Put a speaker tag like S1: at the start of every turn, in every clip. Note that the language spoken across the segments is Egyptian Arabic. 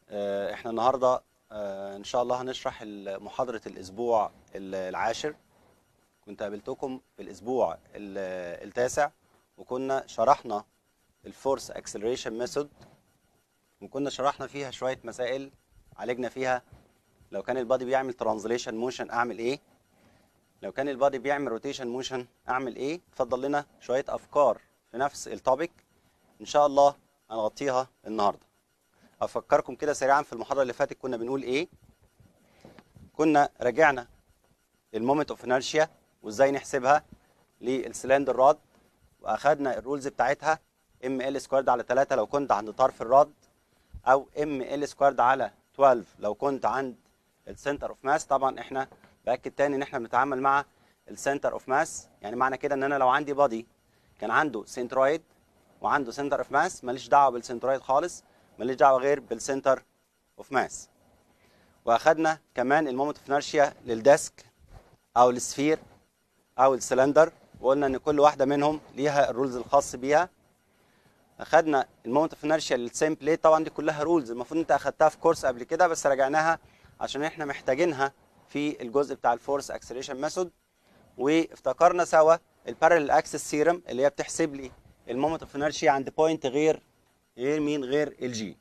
S1: آه، احنا النهارده آه، ان شاء الله هنشرح ال- محاضرة الاسبوع ال- العاشر كنت قابلتكم في الاسبوع ال- التاسع وكنا شرحنا الفورس اكسلريشن ميثود وكنا شرحنا فيها شوية مسائل عالجنا فيها لو كان البادي بيعمل ترانزليشن موشن اعمل ايه لو كان البادي بيعمل روتيشن موشن اعمل ايه اتفضل لنا شوية افكار في نفس التوبيك ان شاء الله هنغطيها النهارده افكركم كده سريعا في المحاضره اللي فاتت كنا بنقول ايه كنا راجعنا المومنت اوف انرشيا وازاي نحسبها للسلندر راد واخدنا الرولز بتاعتها ام ال سكوارد على 3 لو كنت عند طرف الراد او ام ال سكوارد على 12 لو كنت عند السنتر اوف ماس طبعا احنا باكد تاني ان احنا بنتعامل مع السنتر اوف ماس يعني معنى كده ان انا لو عندي بادي كان عنده سنترويد وعنده سنتر اوف ماس ماليش دعوه بالسنترويد خالص ماليش دعوه غير بالسنتر اوف ماس واخدنا كمان المومنت اوف انرشيا للديسك او السفير او السلندر وقلنا ان كل واحده منهم ليها الرولز الخاص بيها اخدنا المومنت اوف انرشيا للسيم بليت طبعا دي كلها رولز المفروض انت اخدتها في كورس قبل كده بس راجعناها عشان احنا محتاجينها في الجزء بتاع الفورس اكسلريشن ميثود وافتكرنا سوا البارallel اكسس سيرم اللي هي بتحسب لي المومنت اوف انرشيا عند بوينت غير غير مين غير الجي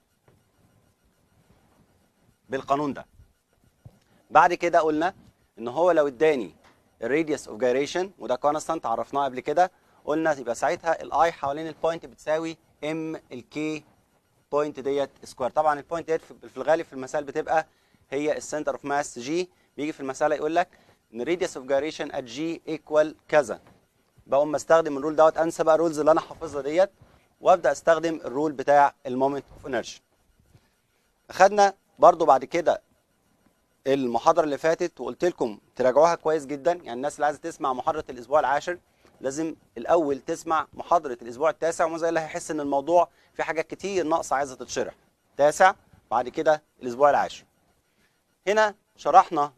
S1: بالقانون ده بعد كده قلنا ان هو لو اداني الراديوس اوف جايريشن وده كونستانت عرفناه قبل كده قلنا يبقى ساعتها الاي حوالين البوينت بتساوي ام الكي بوينت ديت سكوير طبعا البوينت ديت في في الغالب في المثال بتبقى هي السنتر اوف ماس جي بيجي في المساله يقول لك ان radius اوف جايريشن ات جي ايكوال كذا بقوم استخدم الرول دوت انسى بقى الرولز اللي انا حافظها ديت وابدا استخدم الرول بتاع المومنت اوف انرجي اخدنا برضو بعد كده المحاضره اللي فاتت وقلت لكم تراجعوها كويس جدا يعني الناس اللي عايزه تسمع محاضره الاسبوع العاشر لازم الاول تسمع محاضره الاسبوع التاسع وما زي اللي هيحس ان الموضوع في حاجات كتير ناقصه عايزه تتشرح تاسع بعد كده الاسبوع العاشر هنا شرحنا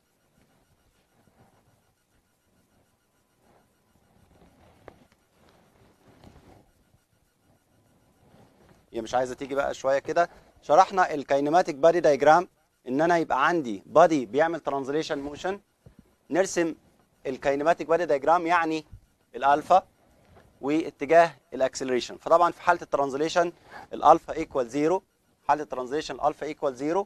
S1: هي مش عايزه تيجي بقى شويه كده شرحنا الكاينماتيك بادي دايجرام ان انا يبقى عندي بادي بيعمل ترانزليشن موشن نرسم الكاينماتيك بادي دايجرام يعني الالفا واتجاه الاكسلريشن فطبعا في حاله الترانزليشن الالفا ايكوال زيرو حاله الترانزليشن الالفا ايكوال زيرو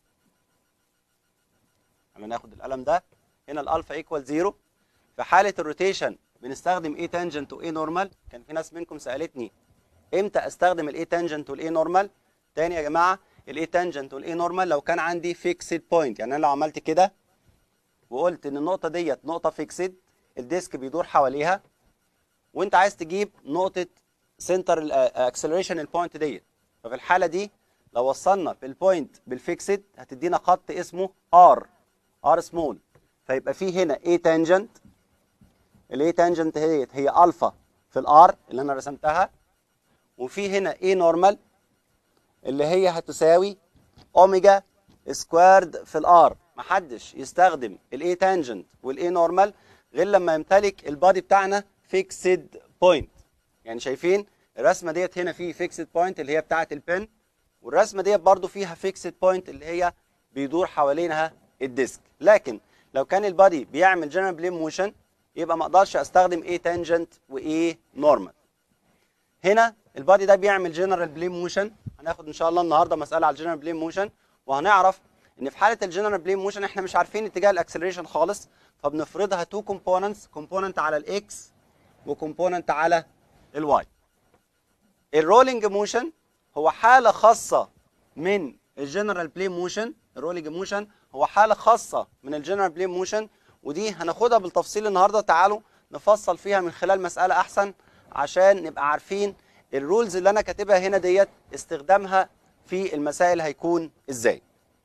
S1: لما ناخد القلم ده هنا الالفا ايكوال زيرو في حاله الروتيشن بنستخدم ايه تانجنت وايه نورمال كان في ناس منكم سالتني امتى استخدم الاي تانجنت والاي نورمال تاني يا جماعه الاي تانجنت والاي نورمال لو كان عندي فيكسد بوينت يعني انا لو عملت كده وقلت ان النقطه ديت نقطه فيكسد الديسك بيدور حواليها وانت عايز تجيب نقطه سنتر الاكسلريشن البوينت ديت ففي الحاله دي لو وصلنا بالبوينت بالفيكسد هتدينا خط اسمه ار ار سمول فيبقى في هنا اي تانجنت الاي تانجنت هي هي الفا في الار اللي انا رسمتها وفي هنا اي نورمال اللي هي هتساوي اوميجا سكوارد في الار محدش يستخدم الاي تانجنت والاي نورمال غير لما يمتلك البادي بتاعنا فيكسد بوينت يعني شايفين الرسمه ديت هنا في فيكسد بوينت اللي هي بتاعه البن والرسمه ديت برضو فيها فيكسد بوينت اللي هي بيدور حوالينها الديسك لكن لو كان البادي بيعمل جنرال بلين موشن يبقى ما اقدرش استخدم ايه تانجنت وايه نورمال هنا البادي ده بيعمل جنرال بلين موشن هناخد ان شاء الله النهارده مساله على الجنرال بلين موشن وهنعرف ان في حاله الجنرال بلين موشن احنا مش عارفين اتجاه الاكسلريشن خالص فبنفرضها تو كومبوننتس كومبوننت على الاكس وكومبوننت على الواي الرولينج موشن هو حاله خاصه من الجنرال بلين موشن الرولينج موشن هو حاله خاصه من الجنرال بلين موشن ودي هناخدها بالتفصيل النهارده تعالوا نفصل فيها من خلال مساله احسن عشان نبقى عارفين الرولز اللي انا كاتبها هنا ديت استخدامها في المسائل هيكون ازاي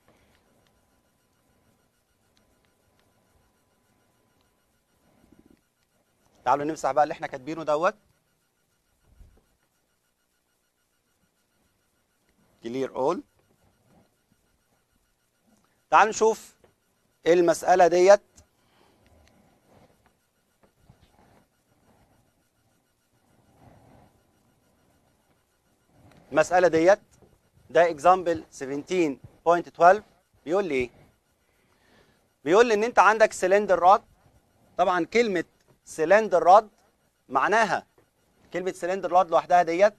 S1: تعالوا نمسح بقى اللي احنا كاتبينه دوت كلير اول تعالوا نشوف المسألة ديت المسألة ديت ده اكزامبل 17.12 بيقول لي ايه بيقول لي ان انت عندك سلندر راد طبعا كلمه سلندر راد معناها كلمه سلندر راد لوحدها ديت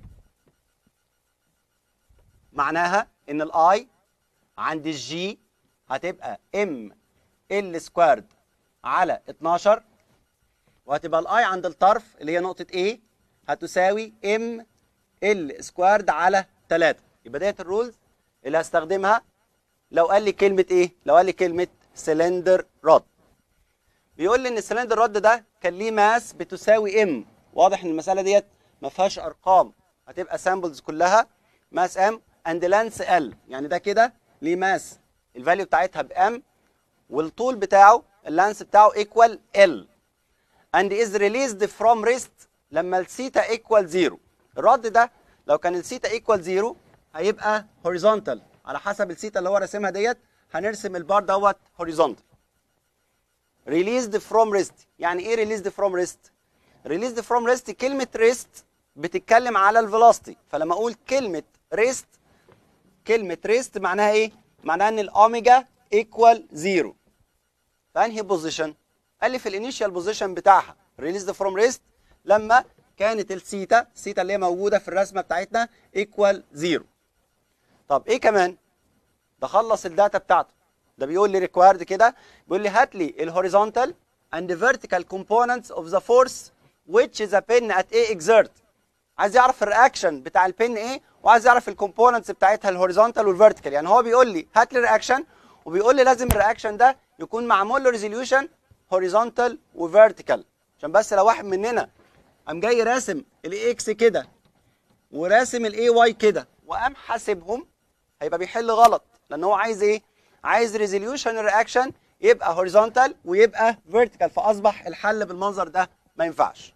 S1: معناها ان الاي عند الجي هتبقى ام ال سكوارد على 12 وهتبقى الاي عند الطرف اللي هي نقطه A هتساوي ام ال سكوارد على 3 يبقى ديت الرولز اللي هستخدمها لو قال لي كلمه ايه لو قال لي كلمه سلندر رود بيقول لي ان السلندر رود ده كان ليه ماس بتساوي ام واضح ان المساله ديت ما فيهاش ارقام هتبقى سامبلز كلها ماس ام اند لانس ال يعني ده كده ليه ماس الفاليو بتاعتها بام والطول بتاعه اللانس بتاعه ايكوال ال and is released from rest لما الثيتا ايكوال زيرو الرد ده لو كان الثيتا ايكوال زيرو هيبقى هوريزونتال على حسب الثيتا اللي هو راسمها ديت هنرسم البار دوت هوريزونتال released from rest يعني ايه released from rest released from rest كلمة rest بتتكلم على الفيلوسيتي فلما اقول كلمة rest كلمة rest معناها ايه معناها ان الاوميجا ايكوال زيرو فانهي بوزيشن قال لي في الانيشال بوزيشن بتاعها ريليزد فروم ريست لما كانت السيتا السيتا اللي هي موجوده في الرسمه بتاعتنا ايكوال زيرو طب ايه كمان ده خلص الداتا بتاعته ده بيقول لي ريكوايرد كده بيقول لي هات لي الهوريزونتال and the vertical components of the force which the pin at A exert عايز يعرف الرياكشن بتاع البن ايه وعايز يعرف الكومبوننتس بتاعتها الهوريزونتال والفيرتيكال يعني هو بيقول لي هات لي الرياكشن وبيقول لي لازم الرياكشن ده يكون معمول له ريزوليوشن هوريزونتال وفيرتيكال عشان بس لو واحد مننا قام جاي راسم الاي اكس كده وراسم الاي واي كده وقام حاسبهم هيبقى بيحل غلط لان هو عايز ايه عايز ريزوليوشن الرياكشن يبقى هوريزونتال ويبقى فيرتيكال فاصبح الحل بالمنظر ده ما ينفعش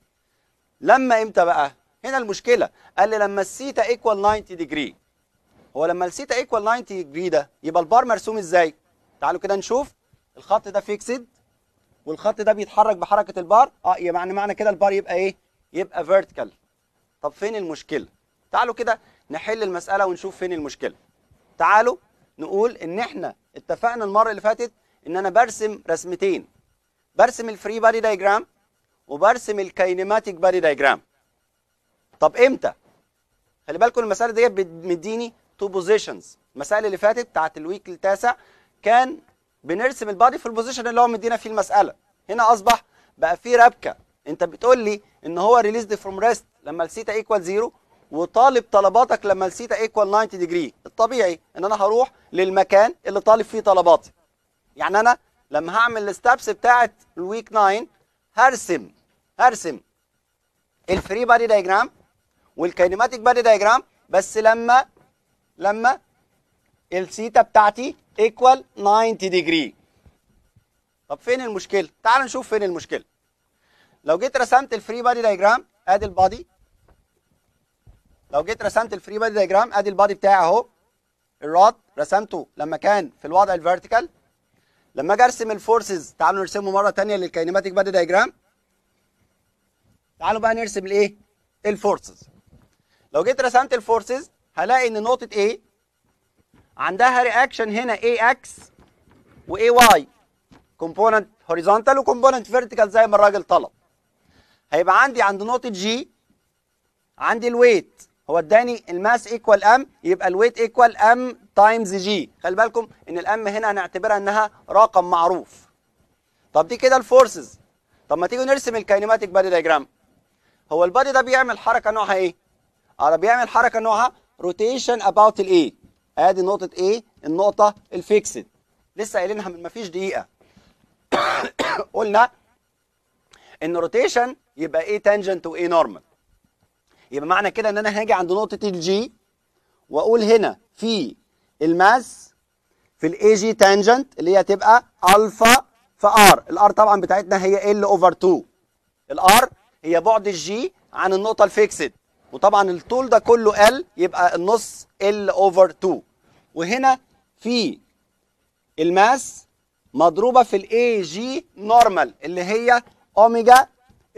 S1: لما امتى بقى هنا المشكله قال لي لما السيتا ايكوال 90 ديجري هو لما السيتا ايكوال 90 ديجري ده يبقى البار مرسوم ازاي تعالوا كده نشوف الخط ده فيكسد والخط ده بيتحرك بحركه البار اه يعني معنى كده البار يبقى ايه يبقى فيرتيكال طب فين المشكله تعالوا كده نحل المساله ونشوف فين المشكله تعالوا نقول ان احنا اتفقنا المره اللي فاتت ان انا برسم رسمتين برسم الفري بادي دايجرام وبرسم الكاينماتيك بادي دايجرام طب امتى خلي بالكم المساله ديت مديني تو بوزيشنز المسائل اللي فاتت بتاعت الويك التاسع كان بنرسم البادي في البوزيشن اللي هو مدينا فيه المساله هنا اصبح بقى في ربكه انت بتقول لي ان هو ريليزد فروم ريست لما السيتا ايكوال زيرو وطالب طلباتك لما السيتا ايكوال 90 ديجري الطبيعي ان انا هروح للمكان اللي طالب فيه طلباتي يعني انا لما هعمل الستابس بتاعت الويك 9 هرسم هرسم الفري بادي دايجرام والكاينماتيك بادي دايجرام بس لما لما السيتا بتاعتي ايكوال 90 ديجري طب فين المشكله تعال نشوف فين المشكله لو جيت رسمت الفري بادي دايجرام ادي البادي لو جيت رسمت الفري بادي دايجرام ادي البادي بتاعي اهو الراد رسمته لما كان في الوضع الفيرتيكال لما اجي ارسم الفورسز تعالوا نرسمه مره ثانيه للكاينماتيك بادي دايجرام تعالوا بقى نرسم الايه الفورسز لو جيت رسمت الفورسز هلاقي ان نقطه A عندها رياكشن هنا اي اكس واي واي كومبوننت هوريزونتال وكومبوننت فيرتيكال زي ما الراجل طلب هيبقى عندي عند نقطه جي عندي الويت هو اداني الماس ايكوال ام يبقى الويت ايكوال ام تايمز جي خلي بالكم ان الام هنا هنعتبرها انها رقم معروف طب دي كده الفورسز طب ما تيجي نرسم الكاينماتيك بادي دايجرام هو البادي ده بيعمل حركه نوعها ايه اه بيعمل حركه نوعها روتيشن اباوت الايه ادي نقطه ايه النقطه الفيكسد لسه قايلينها من ما فيش دقيقه قلنا ان روتيشن يبقى ايه تانجنت وايه نورمال يبقى معنى كده ان انا هاجي عند نقطه الجي واقول هنا في الماس في الاي جي تانجنت اللي هي تبقى الفا في ار الار طبعا بتاعتنا هي ال اوفر 2 الار هي بعد الجي عن النقطه الفيكسد وطبعا الطول ده كله ال يبقى النص ال اوفر 2 وهنا في الماس مضروبه في الاي جي نورمال اللي هي اوميجا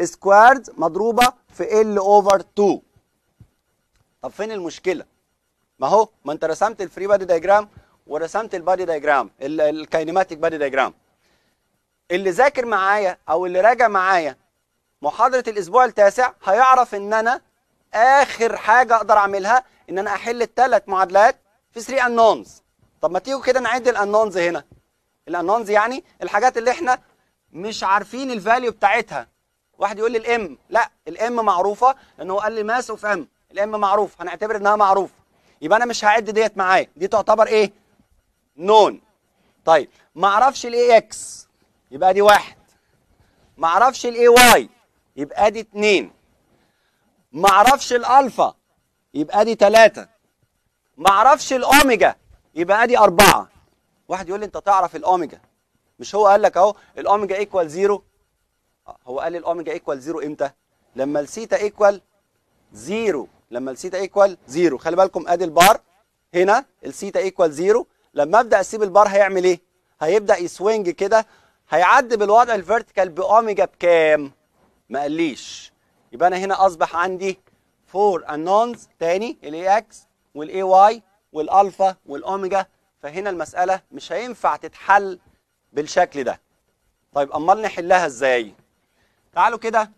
S1: سكوارد مضروبه في ال اوفر 2 طب فين المشكله ما هو ما انت رسمت الفري بادي دايجرام ورسمت البادي دايجرام الكاينماتيك بادي دايجرام اللي ذاكر معايا او اللي راجع معايا محاضره الاسبوع التاسع هيعرف ان انا اخر حاجه اقدر اعملها ان انا احل الثلاث معادلات في 3 انونز طب ما تيجوا كده نعد الانونز هنا الانونز يعني الحاجات اللي احنا مش عارفين الفاليو بتاعتها واحد يقول لي الام لا الام معروفه لان هو قال لي ماس اوف ام الام معروف هنعتبر انها معروف يبقى انا مش هعد ديت معايا دي تعتبر ايه نون طيب ما اعرفش الاي اكس يبقى دي واحد ما اعرفش الاي واي يبقى دي اتنين ما اعرفش الالفا يبقى دي تلاتة ما اعرفش الاوميجا يبقى دي اربعة واحد يقول لي انت تعرف الاوميجا مش هو قال لك اهو الاوميجا ايكوال زيرو هو قال لي الاوميجا ايكوال زيرو امتى لما السيتا ايكوال زيرو لما السيتا ايكوال زيرو خلي بالكم ادي البار هنا السيتا ايكوال زيرو لما ابدا اسيب البار هيعمل ايه هيبدا يسوينج كده هيعدي بالوضع الفيرتيكال باوميجا بكام ما قاليش يبقى انا هنا اصبح عندي فور انونز تاني الاي اكس والاي واي والالفا والاوميجا فهنا المساله مش هينفع تتحل بالشكل ده طيب امال نحلها ازاي تعالوا كده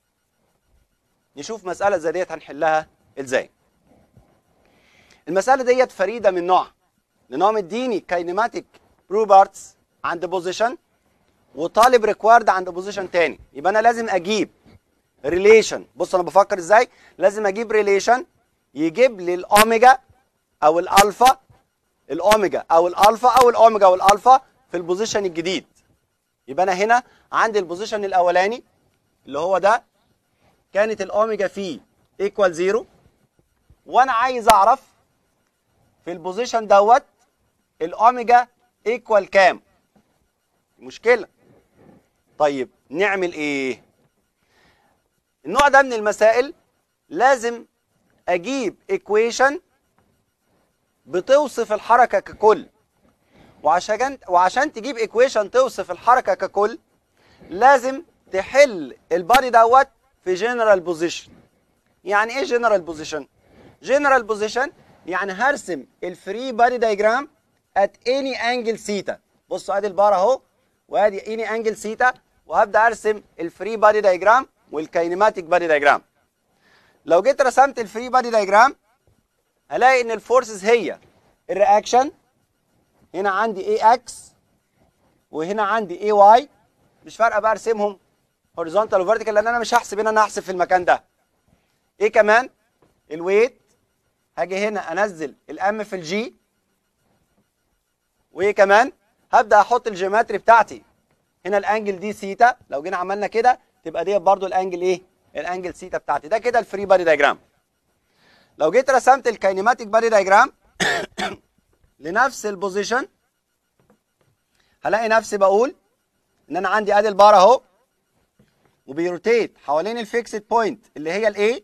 S1: نشوف مساله زي ديت هنحلها ازاي المساله ديت فريده من نوع لان هو مديني كاينماتيك بروبرتس عند بوزيشن وطالب ريكوارد عند بوزيشن تاني يبقى انا لازم اجيب ريليشن بص انا بفكر ازاي لازم اجيب ريليشن يجيب لي الاوميجا او الالفا الاوميجا او الالفا او الاوميجا والالفا في البوزيشن الجديد يبقى انا هنا عندي البوزيشن الاولاني اللي هو ده كانت الاوميجا فيه ايكوال زيرو وانا عايز اعرف في البوزيشن دوت الاوميجا ايكوال كام مشكله طيب نعمل ايه النوع ده من المسائل لازم اجيب ايكويشن بتوصف الحركه ككل وعشان وعشان تجيب ايكويشن توصف الحركه ككل لازم تحل البادي دوت في جنرال بوزيشن يعني ايه جنرال بوزيشن جنرال بوزيشن يعني هرسم الفري بادي دايجرام ات اني انجل سيتا بصوا ادي البار اهو وادي اني انجل سيتا وهبدا ارسم الفري بادي دايجرام والكاينماتيك بادي دايجرام لو جيت رسمت الفري بادي دايجرام هلاقي ان الفورسز هي الرياكشن هنا عندي اي اكس وهنا عندي اي واي مش فارقه بقى ارسمهم هوريزونتال وفيرتيكال لان انا مش هحسب هنا انا هحسب في المكان ده ايه كمان الويت هاجي هنا انزل الام في الجي وايه كمان هبدا احط الجيومتري بتاعتي هنا الانجل دي سيتا لو جينا عملنا كده تبقى ديت برضو الانجل ايه الانجل سيتا بتاعتي ده كده الفري بادي دايجرام لو جيت رسمت الكاينماتيك بادي دايجرام لنفس البوزيشن هلاقي نفسي بقول ان انا عندي ادي البار اهو وبيروتيت حوالين الفيكسد بوينت اللي هي الاي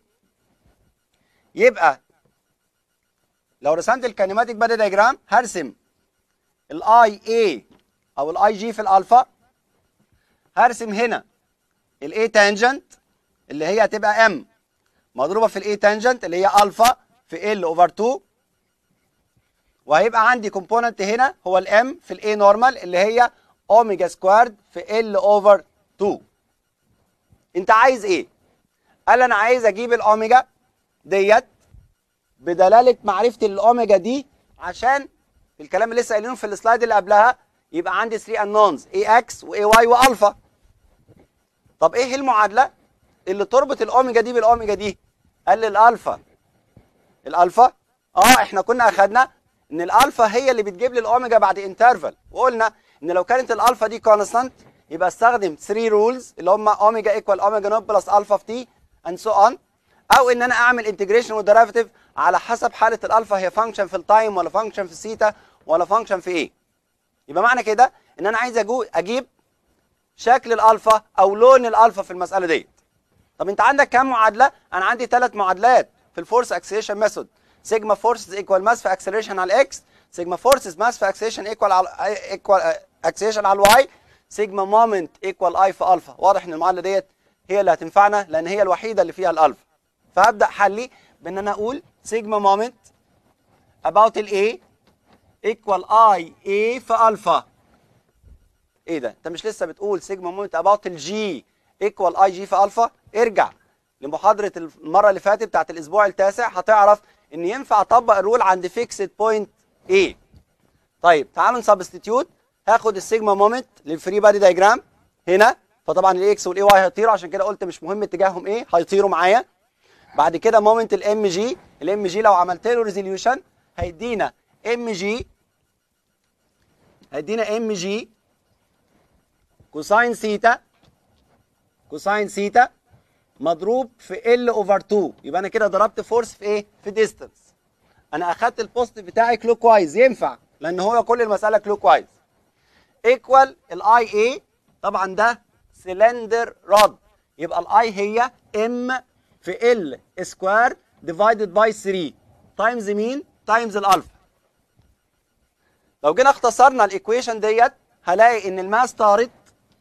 S1: يبقى لو رسمت الكاينماتيك بادي دايجرام هرسم الاي اي او الاي جي في الالفا هرسم هنا الاي تانجنت اللي هي هتبقى ام مضروبه في الاي تانجنت اللي هي الفا في ال اوفر 2 وهيبقى عندي كومبوننت هنا هو الام في الاي نورمال اللي هي اوميجا سكوارد في ال اوفر 2 انت عايز ايه قال انا عايز اجيب الاوميجا ديت بدلاله معرفتي الاوميجا دي عشان الكلام اللي لسه قايلينه في السلايد اللي قبلها يبقى عندي 3 انونز اي اكس واي واي والفا طب ايه المعادله اللي تربط الاوميجا دي بالاوميجا دي قال لي الالفا الالفا اه احنا كنا اخدنا ان الالفا هي اللي بتجيب لي الاوميجا بعد انترفال وقلنا ان لو كانت الالفا دي كونستانت يبقى استخدم 3 رولز اللي هم اوميجا ايكوال اوميجا نوت بلس الفا في تي اند سو اون او ان انا اعمل انتجريشن وديريفيتيف على حسب حاله الالفا هي فانكشن في التايم ولا فانكشن في الثيتا ولا فانكشن في ايه يبقى معنى كده ان انا عايز اجيب شكل الالفا او لون الالفا في المساله ديت طب انت عندك كام معادله انا عندي ثلاث معادلات في الفورس اكسلريشن ميثود سيجما فورسز ايكوال ماس في اكسلريشن على الاكس سيجما فورسز ماس في اكسلريشن ايكوال على ايكوال اكسلريشن على الواي سيجما مومنت ايكوال اي في الفا واضح ان المعادله ديت هي اللي هتنفعنا لان هي الوحيده اللي فيها الالفا فهبدا حلي بان انا اقول سيجما مومنت about ال A equal I A في ألفا ايه ده انت مش لسه بتقول سيجما مومنت اباوت الجي ايكوال اي جي في الفا ارجع لمحاضره المره اللي فاتت بتاعت الاسبوع التاسع هتعرف ان ينفع اطبق الرول عند فيكسد بوينت ايه طيب تعالوا نسبستيتيوت هاخد السيجما مومنت للفري بادي دايجرام هنا فطبعا الاكس والاي واي هيطيروا عشان كده قلت مش مهم اتجاههم ايه هيطيروا معايا بعد كده مومنت الام جي الام جي لو عملت له ريزوليوشن هيدينا ام جي هيدينا ام جي كوساين سيتا كوساين سيتا مضروب في ال اوفر 2 يبقى انا كده ضربت فورس في ايه؟ في ديستانس انا اخدت البوست بتاعي كلوك وايز ينفع لان هو كل المساله كلوك وايز ايكوال الاي اي طبعا ده سلندر رود يبقى الاي هي ام في ال سكوير ديفايدد باي 3 تايمز مين؟ تايمز الالفا لو جينا اختصرنا الايكويشن ديت هلاقي ان الماس طارت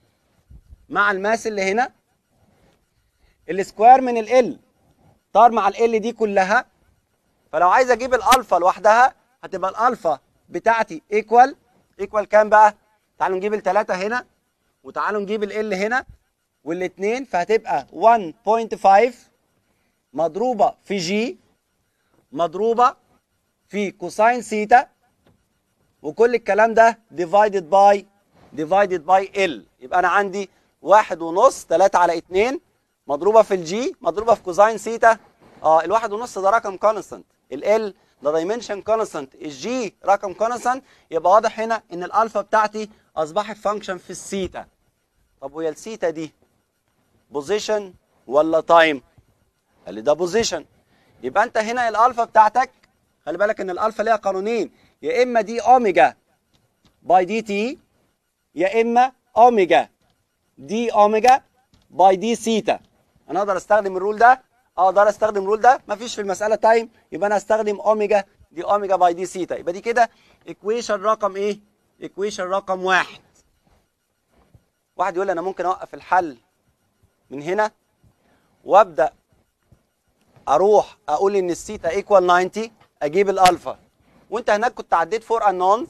S1: مع الماس اللي هنا السكوير من ال طار مع ال دي كلها فلو عايز اجيب الالفا لوحدها هتبقى الالفا بتاعتي ايكوال ايكوال كام بقى تعالوا نجيب الثلاثه هنا وتعالوا نجيب ال هنا والاثنين فهتبقى 1.5 مضروبه في جي مضروبه في كوساين سيتا وكل الكلام ده ديفايدد باي ديفايدد باي ال يبقى انا عندي واحد ونص 3 على 2 مضروبه في الجي مضروبه في كوزاين سيتا اه الواحد ونص ده رقم كونستنت ال ده دايمنشن كونستنت الجي رقم كونستنت يبقى واضح هنا ان الالفا بتاعتي اصبحت فانكشن في السيتا طب وهي السيتا دي بوزيشن ولا تايم قال لي ده بوزيشن يبقى انت هنا الالفا بتاعتك خلي بالك ان الالفا ليها قانونين يا اما دي اوميجا باي دي تي يا اما اوميجا دي اوميجا باي دي سيتا انا اقدر استخدم الرول ده اقدر استخدم الرول ده مفيش في المساله تايم يبقى انا استخدم اوميجا دي اوميجا باي دي سيتا يبقى دي كده ايكويشن رقم ايه ايكويشن رقم واحد واحد يقول لي انا ممكن اوقف الحل من هنا وابدا اروح اقول ان السيتا ايكوال 90 اجيب الالفا وانت هناك كنت عديت فور انونز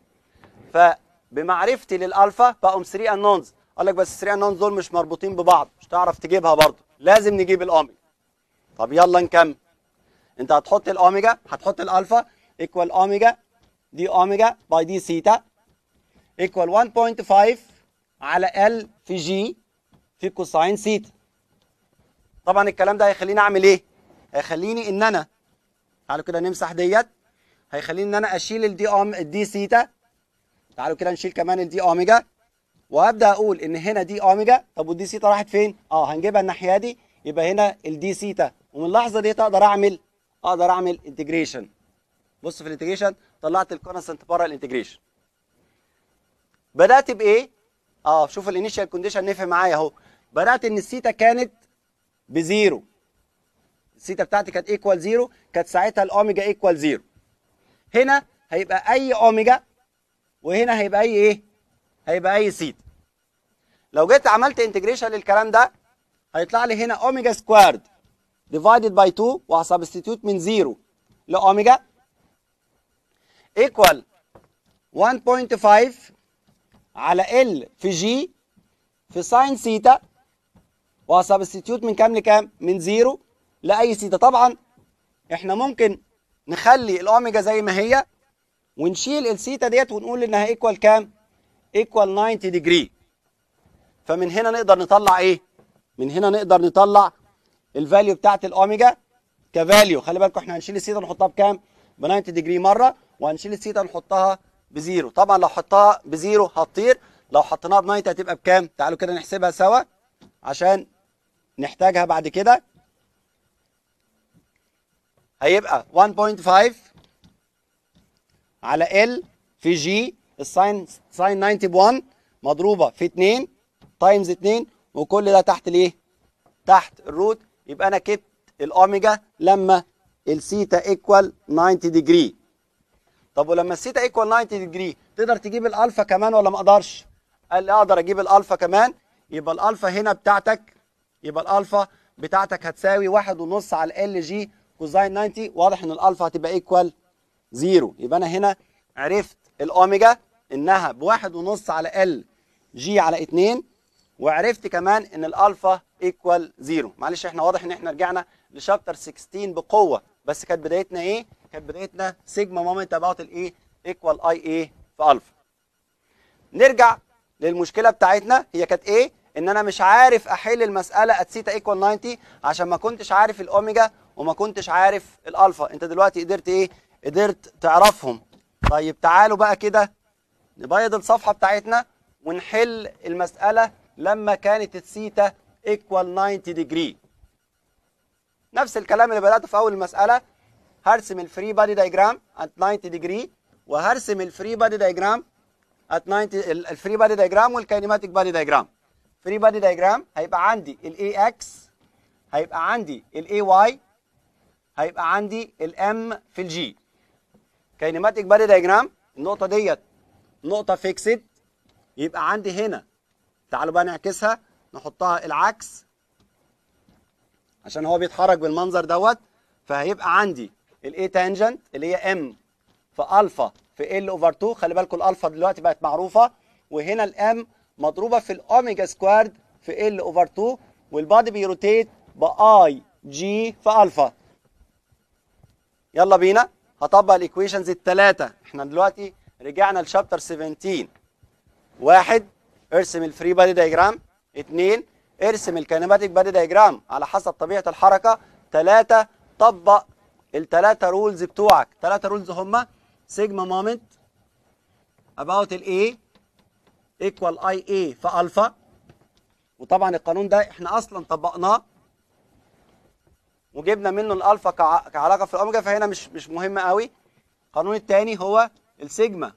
S1: فبمعرفتي للالفا بقوا 3 انونز قال لك بس 3 انونز دول مش مربوطين ببعض مش هتعرف تجيبها برضه لازم نجيب الاوميجا طب يلا نكمل انت هتحط الاوميجا هتحط الالفا ايكوال اوميجا دي اوميجا باي دي سيتا ايكوال 1.5 على ال في جي في كوساين سيتا طبعا الكلام ده هيخليني اعمل ايه هيخليني ان انا تعالوا كده نمسح ديت هيخليني ان انا اشيل الدي اوم الدي سيتا تعالوا كده نشيل كمان الدي اوميجا وابدا اقول ان هنا دي اوميجا طب والدي سيتا راحت فين اه هنجيبها الناحيه دي يبقى هنا الدي سيتا ومن اللحظه دي اقدر اعمل اقدر اعمل انتجريشن بص في الانتجريشن طلعت الكونستنت بره الانتجريشن بدات بايه اه شوف الانيشال كونديشن نفهم معايا اهو بدات ان السيتا كانت بزيرو السيتا بتاعتي كانت ايكوال زيرو كانت ساعتها الاوميجا ايكوال زيرو هنا هيبقى اي اوميجا وهنا هيبقى اي ايه هيبقى اي سيتا لو جيت عملت انتجريشن للكلام ده هيطلع لي هنا اوميجا سكوارد ديفايدد باي 2 وهسبستيتيوت من 0 لاوميجا ايكوال 1.5 على ال في جي في ساين سيتا وهسبستيتيوت من كام لكام؟ من 0 لاي سيتا طبعا احنا ممكن نخلي الاوميجا زي ما هي ونشيل السيتا ديت ونقول انها ايكوال كام؟ ايكوال 90 ديجري فمن هنا نقدر نطلع ايه؟ من هنا نقدر نطلع الفاليو بتاعت الاوميجا كفاليو خلي بالكم احنا هنشيل السيتا نحطها بكام؟ ب 90 ديجري مره وهنشيل السيتا نحطها بزيرو طبعا لو حطها بزيرو هتطير لو حطيناها ب 90 هتبقى بكام؟ تعالوا كده نحسبها سوا عشان نحتاجها بعد كده هيبقى 1.5 على ال في جي الساين ساين 90 ب 1 مضروبه في 2 تايمز 2 وكل ده تحت الايه؟ تحت الروت يبقى انا كبت الاوميجا لما السيتا ايكوال 90 ديجري طب ولما السيتا ايكوال 90 ديجري تقدر تجيب الالفا كمان ولا ما اقدرش؟ قال لي اقدر اجيب الالفا كمان يبقى الالفا هنا بتاعتك يبقى الالفا بتاعتك هتساوي واحد ونص على ال جي كوزاين 90 واضح ان الالفا هتبقى ايكوال زيرو يبقى انا هنا عرفت الاوميجا انها بواحد ونص على ال جي على اتنين وعرفت كمان ان الالفا ايكوال زيرو معلش احنا واضح ان احنا رجعنا لشابتر 16 بقوه بس كانت بدايتنا ايه كانت بدايتنا سيجما مومنت اباوت الايه ايكوال اي ايه في الفا نرجع للمشكله بتاعتنا هي كانت ايه ان انا مش عارف احل المساله ات سيتا ايكوال 90 عشان ما كنتش عارف الاوميجا وما كنتش عارف الالفا انت دلوقتي قدرت ايه قدرت تعرفهم طيب تعالوا بقى كده نبيض الصفحه بتاعتنا ونحل المساله لما كانت الثيتا ايكوال 90 ديجري نفس الكلام اللي بداته في اول المساله هرسم الفري بادي دايجرام ات 90 ديجري وهرسم الفري بادي دايجرام ات 90 الفري بادي دايجرام والكاينماتيك بادي دايجرام فري بادي دايجرام هيبقى عندي الاي اكس هيبقى عندي الاي واي هيبقى عندي الام في الجي كاينماتيك بادي دايجرام النقطه ديت نقطه فيكسد يبقى عندي هنا تعالوا بقى نعكسها نحطها العكس عشان هو بيتحرك بالمنظر دوت فهيبقى عندي الاي تانجنت اللي هي ام في الفا في ال اوفر 2 خلي بالكم الالفا دلوقتي بقت معروفه وهنا الام مضروبه في الاوميجا سكوارد في ال اوفر 2 والبادي بيروتيت باي جي في الفا يلا بينا هطبق الايكويشنز الثلاثه احنا دلوقتي رجعنا لشابتر 17 واحد ارسم الفري بادي دايجرام اثنين ارسم الكينماتيك بادي دايجرام على حسب طبيعه الحركه ثلاثه طبق الثلاثه رولز بتوعك ثلاثه رولز هما سيجما مومنت about الاي ايكوال اي اي في الفا وطبعا القانون ده احنا اصلا طبقناه وجبنا منه الالفا كع- كعلاقه في الاوميجا فهنا مش مش مهم قوي القانون الثاني هو السيجما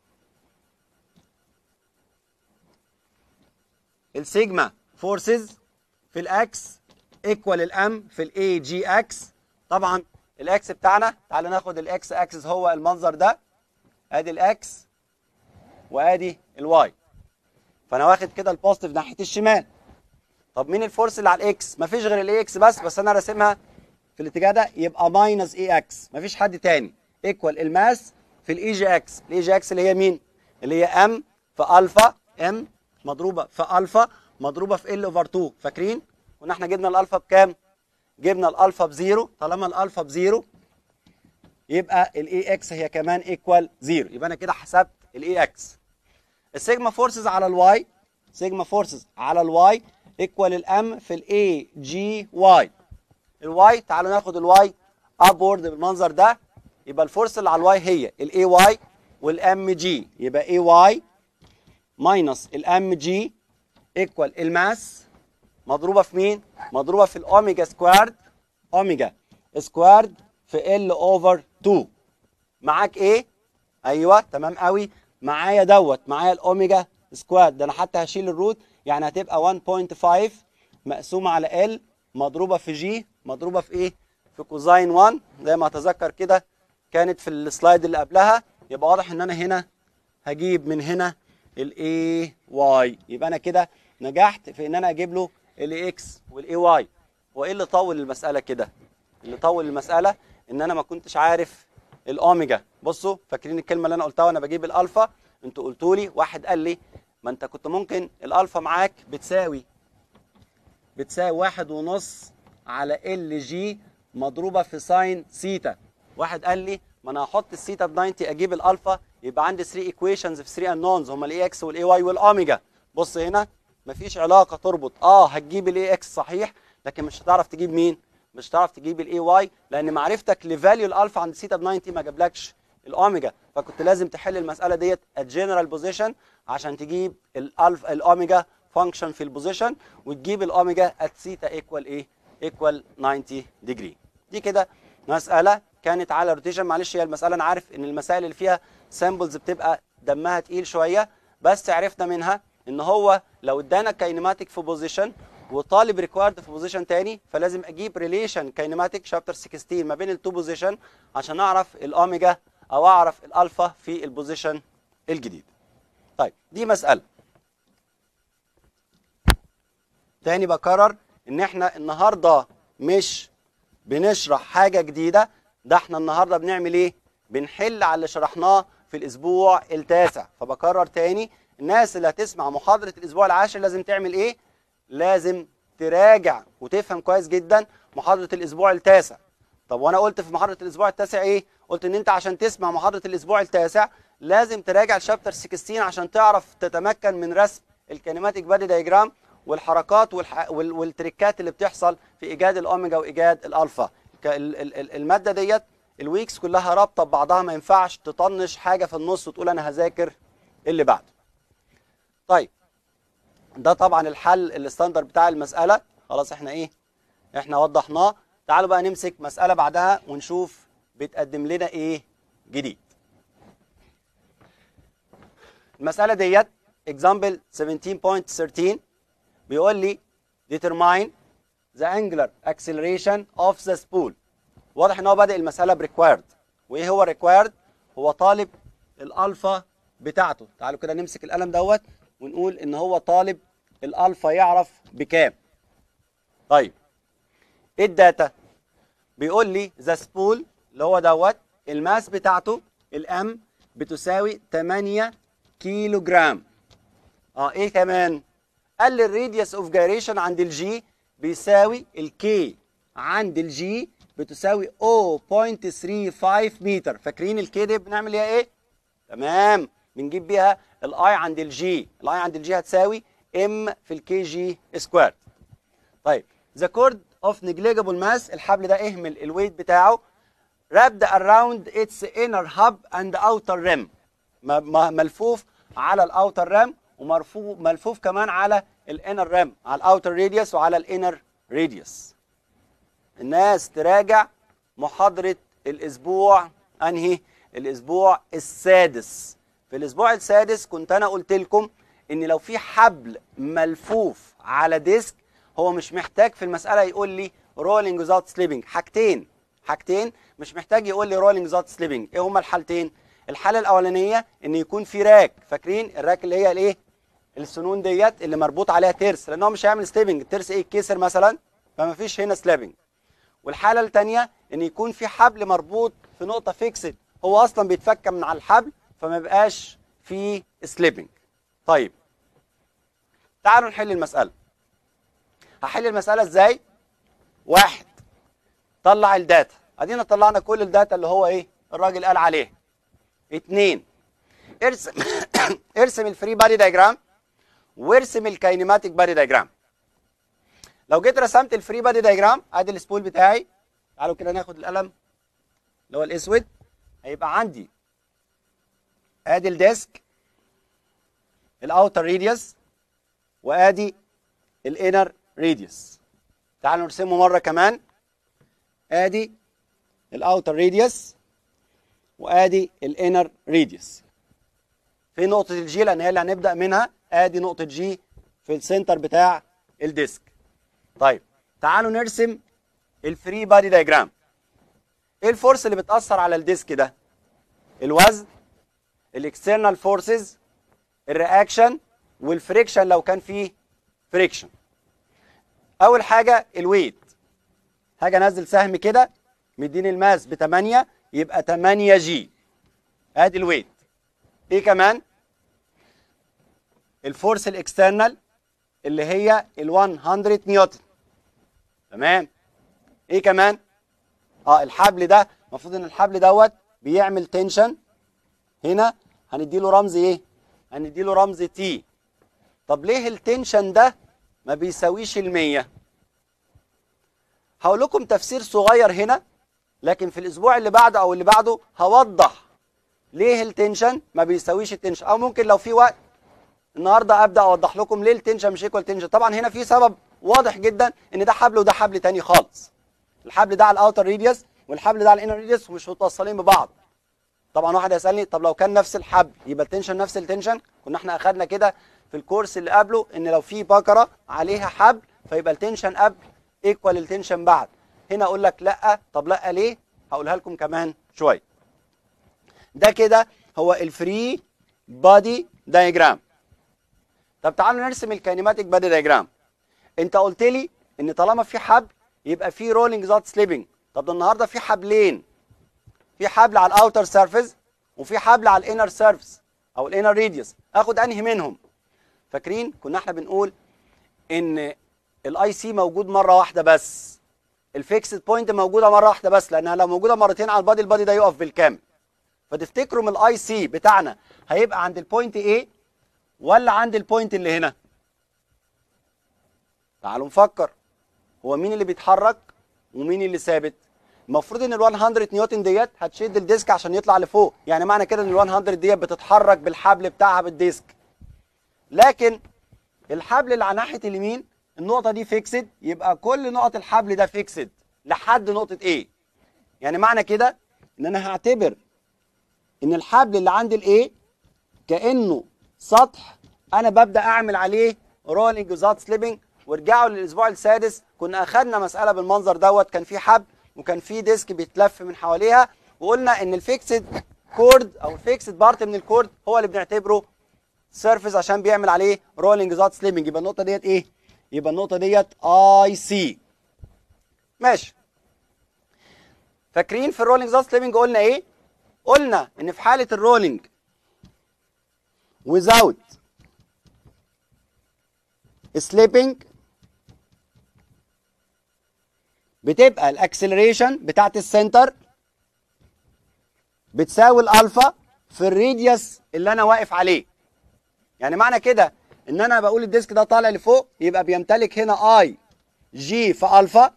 S1: السيجما فورسز في الاكس ايكوال الام في الاي جي اكس طبعا الاكس بتاعنا تعالوا ناخد الاكس اكسس هو المنظر ده ادي الاكس وادي الواي فانا واخد كده البوزيتيف ناحيه الشمال طب مين الفورس اللي على الاكس مفيش غير الاي اكس بس بس انا راسمها في الاتجاه ده يبقى ماينس اي اكس مفيش حد تاني ايكوال الماس في الاي جي اكس الاي جي اكس اللي هي مين اللي هي ام في الفا ام مضروبه في الفا مضروبه في ال اوفر 2 فاكرين كنا احنا جبنا الالفا بكام جبنا الالفا بزيرو طالما الالفا بزيرو يبقى الاي اكس هي كمان ايكوال زيرو يبقى انا كده حسبت الاي اكس السيجما فورسز على الواي سيجما فورسز على الواي ايكوال الام في الاي جي واي الواي تعالوا ناخد الواي ابورد بالمنظر ده يبقى الفورس اللي على الواي هي الاي واي والام جي يبقى اي واي ماينس الام جي ايكوال الماس مضروبه في مين مضروبه في الاوميجا سكوارد اوميجا سكوارد في ال اوفر 2 معاك ايه ايوه تمام قوي معايا دوت معايا الاوميجا سكواد ده انا حتى هشيل الروت يعني هتبقى 1.5 مقسومه على ال مضروبه في جي مضروبه في ايه في كوزاين 1 زي ما اتذكر كده كانت في السلايد اللي قبلها يبقى واضح ان انا هنا هجيب من هنا الاي واي يبقى انا كده نجحت في ان انا اجيب له الاي اكس والاي واي هو ايه اللي طول المساله كده اللي طول المساله ان انا ما كنتش عارف الاوميجا بصوا فاكرين الكلمه اللي انا قلتها وانا بجيب الالفا انتوا قلتوا لي واحد قال لي ما انت كنت ممكن الالفا معاك بتساوي بتساوي واحد ونص على ال جي مضروبه في ساين سيتا واحد قال لي ما انا هحط السيتا ب 90 اجيب الالفا يبقى عندي 3 ايكويشنز في 3 انونز هما الاي اكس والاي واي والاوميجا بص هنا مفيش علاقه تربط اه هتجيب الاي اكس صحيح لكن مش هتعرف تجيب مين مش هتعرف تجيب الاي واي لان معرفتك لفاليو الالفا عند سيتا ب 90 ما جابلكش الاوميجا فكنت لازم تحل المساله ديت الجنرال بوزيشن عشان تجيب الالفا الاوميجا فانكشن في البوزيشن وتجيب الاوميجا ات سيتا ايكوال ايه ايكوال 90 ديجري دي كده مساله كانت على روتيشن معلش هي المساله انا عارف ان المسائل اللي فيها سامبلز بتبقى دمها تقيل شويه بس عرفنا منها ان هو لو ادانا كاينماتيك في بوزيشن وطالب ريكوايرد في بوزيشن تاني فلازم اجيب ريليشن كاينماتيك شابتر 16 ما بين التو بوزيشن عشان اعرف الاوميجا او اعرف الالفا في البوزيشن الجديد طيب دي مساله تاني بكرر ان احنا النهارده مش بنشرح حاجه جديده ده احنا النهارده بنعمل ايه بنحل على اللي شرحناه في الاسبوع التاسع فبكرر تاني الناس اللي هتسمع محاضره الاسبوع العاشر لازم تعمل ايه لازم تراجع وتفهم كويس جدا محاضره الاسبوع التاسع طب وانا قلت في محاضره الاسبوع التاسع ايه قلت ان انت عشان تسمع محاضره الاسبوع التاسع لازم تراجع الشابتر 16 عشان تعرف تتمكن من رسم الكينيماتيك بادي دايجرام والحركات والح... وال... والتريكات اللي بتحصل في ايجاد الاوميجا وايجاد الالفا ك- ال- ال- ال- الماده ديت الويكس كلها رابطه ببعضها ما ينفعش تطنش حاجه في النص وتقول انا هذاكر اللي بعده طيب ده طبعا الحل الستاندر بتاع المساله خلاص احنا ايه احنا وضحناه تعالوا بقى نمسك مساله بعدها ونشوف بتقدم لنا ايه جديد المساله ديت example 17.13 بيقول لي determine the angular acceleration of the spool واضح ان هو بادئ المساله بريكوايرد وايه هو ريكوايرد هو طالب الالفا بتاعته تعالوا كده نمسك القلم دوت ونقول ان هو طالب الالفا يعرف بكام طيب ايه الداتا بيقول لي ذا سبول اللي هو دوت الماس بتاعته الام بتساوي 8 كيلو جرام اه ايه كمان قال لي الراديوس اوف جايريشن عند الجي بيساوي الكي عند الجي بتساوي 0.35 متر فاكرين الكي دي بنعمل ايه ايه تمام بنجيب بيها الاي عند الجي الاي عند الجي هتساوي ام في الكي جي سكوير طيب ذا كورد اوف نيجليجابل ماس الحبل ده اهمل الويت بتاعه wrapped around its inner hub and outer rim م- م- ملفوف على الاوتر رام ومرفوف ملفوف كمان على الانر رام على الاوتر راديوس وعلى الانر راديوس الناس تراجع محاضرة الأسبوع أنهي؟ الأسبوع السادس. في الأسبوع السادس كنت أنا قلت لكم إن لو في حبل ملفوف على ديسك هو مش محتاج في المسألة يقول لي رولينج without سليبنج حاجتين حاجتين مش محتاج يقول لي رولينج without سليبنج إيه هما الحالتين؟ الحالة الأولانية إن يكون في راك فاكرين الراك اللي هي الإيه؟ السنون ديت اللي مربوط عليها ترس لأن هو مش هيعمل سليبنج الترس إيه يتكسر مثلا فما فيش هنا سليبنج والحاله الثانيه ان يكون في حبل مربوط في نقطه فيكسد هو اصلا بيتفك من على الحبل فما يبقاش في سليبنج طيب تعالوا نحل المساله هحل المساله ازاي واحد طلع الداتا ادينا طلعنا كل الداتا اللي هو ايه الراجل قال عليه اتنين ارسم ارسم الفري بادي دايجرام وارسم الكاينيماتيك بادي دايجرام لو جيت رسمت الفري بادي دايجرام ادي السبول بتاعي تعالوا كده ناخد القلم اللي هو الاسود هيبقى عندي ادي الديسك الاوتر ريديوس وادي الانر ريديوس تعالوا نرسمه مره كمان ادي الاوتر ريديوس وادي الانر ريديوس في نقطه الجي لان هي اللي هنبدا منها ادي نقطه جي في السنتر بتاع الديسك طيب تعالوا نرسم الفري بادي دايجرام ايه الفورس اللي بتاثر على الديسك ده الوزن الاكسترنال فورسز الرياكشن والفريكشن لو كان فيه فريكشن اول حاجه الويت هاجي انزل سهم كده مديني الماس ب 8 يبقى 8 جي ادي الويت ايه كمان الفورس الاكسترنال اللي هي ال 100 نيوتن تمام ايه كمان اه الحبل ده المفروض ان الحبل دوت بيعمل تنشن هنا هنديله رمز ايه هنديله رمز تي طب ليه التنشن ده ما بيساويش المية هقول لكم تفسير صغير هنا لكن في الاسبوع اللي بعده او اللي بعده هوضح ليه التنشن ما بيساويش التنشن او ممكن لو في وقت النهارده ابدا اوضح لكم ليه التنشن مش ايكوال تنشن طبعا هنا في سبب واضح جدا ان ده حبل وده حبل تاني خالص الحبل ده على الاوتر ريديوس والحبل ده على الانر ريديوس ومش متوصلين ببعض طبعا واحد هيسالني طب لو كان نفس الحبل يبقى التنشن نفس التنشن كنا احنا اخدنا كده في الكورس اللي قبله ان لو في بكره عليها حبل فيبقى التنشن قبل ايكوال التنشن بعد هنا اقول لك لا طب لا ليه هقولها لكم كمان شويه ده كده هو الفري بادي دايجرام طب تعالوا نرسم الكينيماتيك بادي دايجرام انت قلت لي ان طالما في حبل يبقى في رولينج ذات سليبنج طب ده النهارده في حبلين في حبل على الاوتر سيرفيس وفي حبل على الانر سيرفيس او الانر ريديوس اخد انهي منهم فاكرين كنا احنا بنقول ان الاي سي موجود مره واحده بس الفيكسد بوينت موجوده مره واحده بس لانها لو موجوده مرتين على البادي البادي ده يقف بالكامل فتفتكروا من الاي سي بتاعنا هيبقى عند البوينت ايه ولا عند البوينت اللي هنا تعالوا نفكر هو مين اللي بيتحرك ومين اللي ثابت المفروض ان ال 100 نيوتن ديت هتشد الديسك عشان يطلع لفوق يعني معنى كده ان ال 100 ديت بتتحرك بالحبل بتاعها بالديسك لكن الحبل اللي على ناحيه اليمين النقطه دي فيكسد يبقى كل نقط الحبل ده فيكسد لحد نقطه ايه يعني معنى كده ان انا هعتبر ان الحبل اللي عند الايه كانه سطح انا ببدا اعمل عليه رولينج وزات سليبنج ورجعوا للاسبوع السادس كنا اخذنا مساله بالمنظر دوت كان في حبل وكان في ديسك بيتلف من حواليها وقلنا ان الفيكسد كورد او الفيكسد بارت من الكورد هو اللي بنعتبره سيرفيس عشان بيعمل عليه رولينج زات سليبنج يبقى النقطه ديت ايه يبقى النقطه ديت اي سي ماشي فاكرين في الرولينج زات سليبنج قلنا ايه قلنا ان في حاله الرولينج without slipping بتبقى الاكسلريشن بتاعت السنتر بتساوي الالفا في الراديوس اللي انا واقف عليه يعني معنى كده ان انا بقول الديسك ده طالع لفوق يبقى بيمتلك هنا اي جي في الفا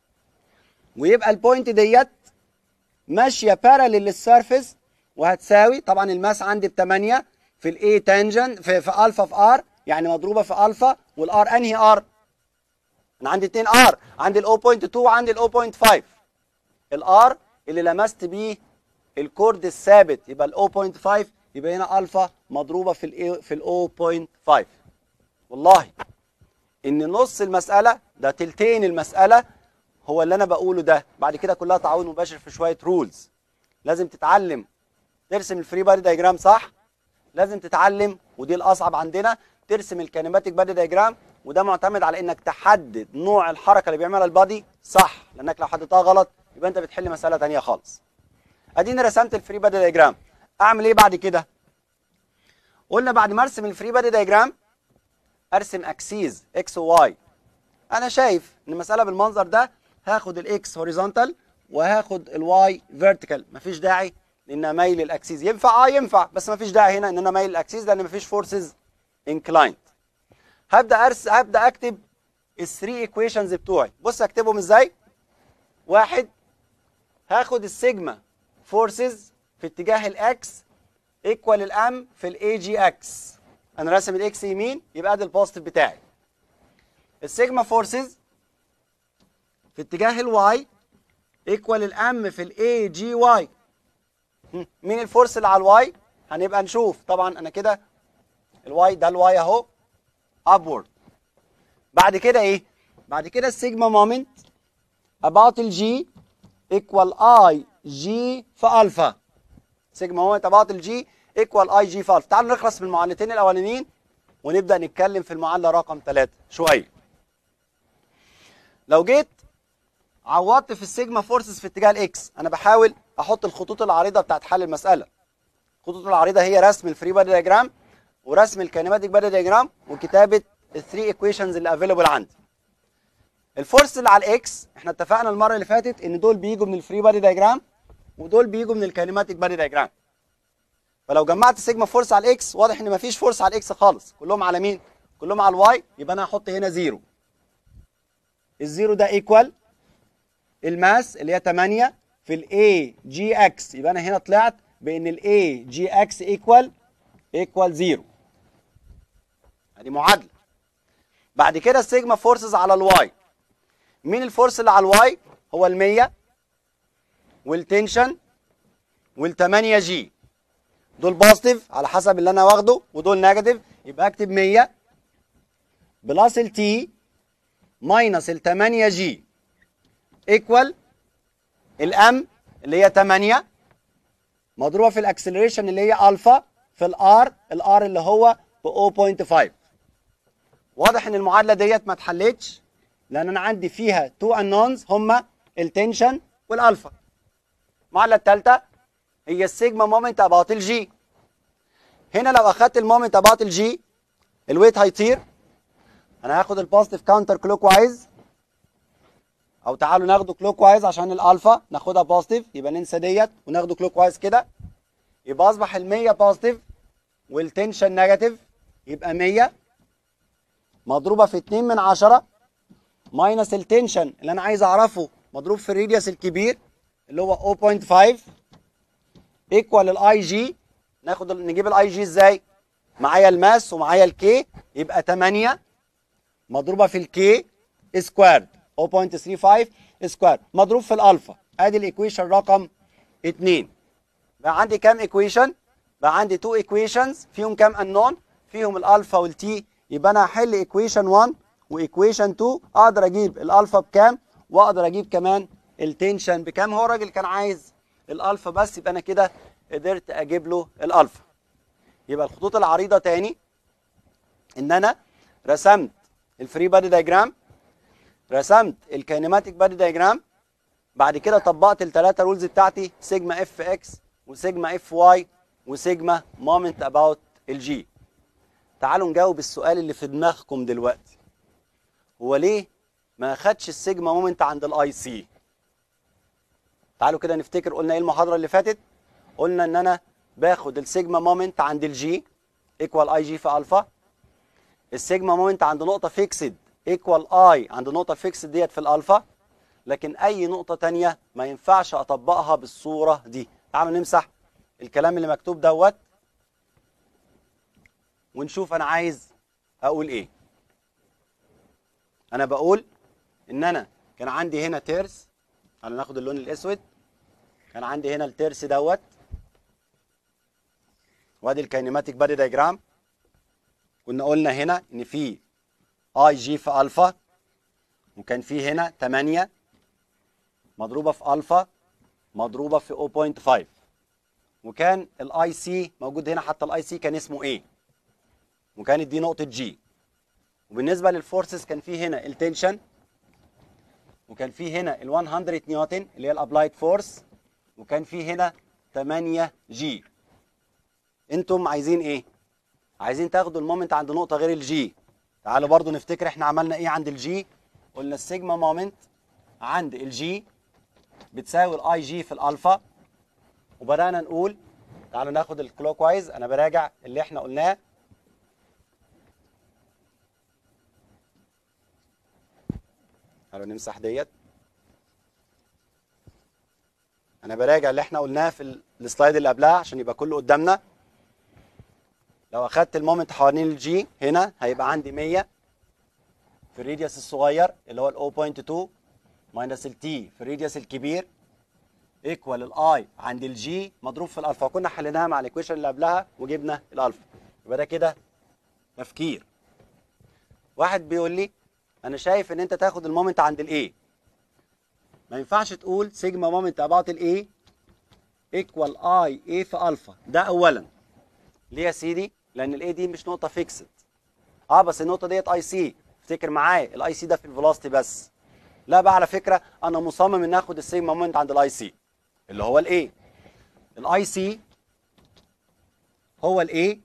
S1: ويبقى البوينت ديت ماشيه باراليل للسيرفيس وهتساوي طبعا الماس عندي ب 8 في الاي تانجن في, في الفا في ار يعني مضروبه في الفا والار انهي ار انا عندي 2 ار عندي ال 0.2 وعندي ال 0.5 الار اللي لمست بيه الكورد الثابت يبقى ال 0.5 يبقى هنا الفا مضروبه في ال في ال 0.5 والله ان نص المساله ده تلتين المساله هو اللي انا بقوله ده بعد كده كلها تعاون مباشر في شويه رولز لازم تتعلم ترسم الفري بادي دايجرام صح لازم تتعلم ودي الاصعب عندنا ترسم الكينيماتيك بادي دايجرام وده معتمد على انك تحدد نوع الحركه اللي بيعملها البادي صح لانك لو حددتها غلط يبقى انت بتحل مساله ثانيه خالص اديني رسمت الفري بادي دايجرام اعمل ايه بعد كده قلنا بعد ما ارسم الفري بادي دايجرام ارسم اكسيز اكس وواي انا شايف ان المساله بالمنظر ده هاخد الاكس هوريزونتال وهاخد الواي فيرتيكال مفيش داعي لان مايل الاكسيز ينفع اه ينفع بس مفيش داعي هنا ان انا مايل الاكسيز لان مفيش فورسز انكلايند هبدا ارس هبدا اكتب الثري ايكويشنز بتوعي بص اكتبهم ازاي واحد هاخد السيجما فورسز في اتجاه الاكس ايكوال الام في الاي جي اكس انا راسم الاكس يمين يبقى ده البوزيتيف بتاعي السيجما فورسز في اتجاه الواي ايكوال الام في الاي جي واي مين الفورس اللي على الواي هنبقى نشوف طبعا انا كده الواي ده الواي اهو ابورد بعد كده ايه بعد كده السيجما مومنت about الجي equal اي جي في الفا سيجما مومنت about الجي equal اي جي في الفا تعالوا نخلص من المعادلتين الاولانيين ونبدا نتكلم في المعادله رقم ثلاثة شويه لو جيت عوضت في السيجما فورسز في اتجاه الاكس انا بحاول احط الخطوط العريضه بتاعت حل المساله الخطوط العريضه هي رسم الفري بادي دياجرام ورسم الكينيماتيك بادي دياجرام وكتابه الثري ايكويشنز اللي افيلبل عندي الفورس اللي على الاكس احنا اتفقنا المره اللي فاتت ان دول بيجوا من الفري بادي دياجرام ودول بيجوا من الكينيماتيك بادي دياجرام فلو جمعت سيجما فورس على الاكس واضح ان مفيش فورس على الاكس خالص كلهم على مين كلهم على الواي يبقى انا هحط هنا زيرو الزيرو ده ايكوال الماس اللي هي 8 في الاي جي اكس يبقى انا هنا طلعت بان الاي جي اكس ايكوال ايكوال زيرو ادي معادله بعد كده السيجما فورسز على الواي مين الفورس اللي على الواي هو ال 100 والتنشن وال 8 جي دول بوزيتيف على حسب اللي انا واخده ودول نيجاتيف يبقى اكتب 100 بلس التي ماينس ال 8 جي ايكوال الام اللي هي 8 مضروبه في الاكسلريشن اللي هي الفا في الار الار اللي هو ب 0.5 واضح ان المعادله ديت ما اتحلتش لان انا عندي فيها تو انونز هما التنشن والالفا المعادله الثالثه هي السيجما مومنت اباوت الجي هنا لو اخدت المومنت اباوت الجي الويت هيطير انا هاخد البوزيتيف كاونتر كلوك وايز او تعالوا ناخده كلوك وايز عشان الالفا ناخدها بوزيتيف يبقى ننسى ديت وناخده كلوك وايز كده يبقى اصبح ال 100 بوزيتيف والتنشن نيجاتيف يبقى 100 مضروبه في 2 من 10 ماينس التنشن اللي انا عايز اعرفه مضروب في الريديوس الكبير اللي هو 0.5 ايكوال الاي جي ناخد نجيب الاي جي ازاي؟ معايا الماس ومعايا الكي يبقى 8 مضروبه في الكي سكويرد 0.35 سكوير مضروب في الالفا ادي الايكويشن رقم 2 بقى عندي كام ايكويشن؟ بقى عندي 2 ايكويشنز فيهم كام انون؟ فيهم الالفا والتي يبقى انا هحل ايكويشن 1 وايكويشن 2 اقدر اجيب الالفا بكام واقدر اجيب كمان التنشن بكام هو الراجل كان عايز الالفا بس يبقى انا كده قدرت اجيب له الالفا يبقى الخطوط العريضه تاني ان انا رسمت الفري بادي دايجرام رسمت الكينيماتيك بادي دايجرام بعد كده طبقت الثلاثه رولز بتاعتي سيجما اف اكس وسيجما اف واي وسيجما مومنت اباوت الجي تعالوا نجاوب السؤال اللي في دماغكم دلوقتي هو ليه ما خدش السيجما مومنت عند الاي سي تعالوا كده نفتكر قلنا ايه المحاضره اللي فاتت قلنا ان انا باخد السيجما مومنت عند الجي ايكوال اي جي في الفا السيجما مومنت عند نقطه فيكسد ايكوال اي عند نقطه فيكسد ديت في الالفا لكن اي نقطه تانية ما ينفعش اطبقها بالصوره دي تعالوا نمسح الكلام اللي مكتوب دوت ونشوف انا عايز اقول ايه انا بقول ان انا كان عندي هنا ترس تعالوا ناخد اللون الاسود كان عندي هنا الترس دوت وادي الكينيماتيك بادي دايجرام كنا قلنا هنا ان في اي جي في الفا وكان في هنا 8 مضروبه في الفا مضروبه في 0.5 وكان الاي سي موجود هنا حتى الاي سي كان اسمه ايه وكانت دي نقطه جي وبالنسبه للفورسز كان في هنا التنشن وكان في هنا ال 100 نيوتن اللي هي الابلايد فورس وكان في هنا 8 جي انتم عايزين ايه عايزين تاخدوا المومنت عند نقطه غير الجي تعالوا برضو نفتكر احنا عملنا ايه عند الجي قلنا السيجما مومنت عند الجي بتساوي الاي جي في الالفا وبدانا نقول تعالوا ناخد الكلوك وايز انا براجع اللي احنا قلناه تعالوا نمسح ديت انا براجع اللي احنا قلناه في ال- السلايد اللي قبلها عشان يبقى كله قدامنا لو اخدت المومنت حوالين الجي هنا هيبقى عندي 100 في الريديوس الصغير اللي هو ال 0.2 ماينس التي في الريديوس الكبير ايكوال الاي عند الجي مضروب في الالفا كنا حليناها مع الايكويشن اللي قبلها وجبنا الالفا يبقى ده كده تفكير واحد بيقول لي انا شايف ان انت تاخد المومنت عند الاي ما ينفعش تقول سيجما مومنت اباوت الاي ايكوال اي اي في الفا ده اولا ليه يا سيدي لان الاي دي مش نقطه فيكسد اه بس النقطه ديت اي سي افتكر معايا الاي سي ده في الفيلوسيتي بس لا بقى على فكره انا مصمم ان اخد السيجما مومنت عند الاي سي اللي هو الاي الاي سي هو الاي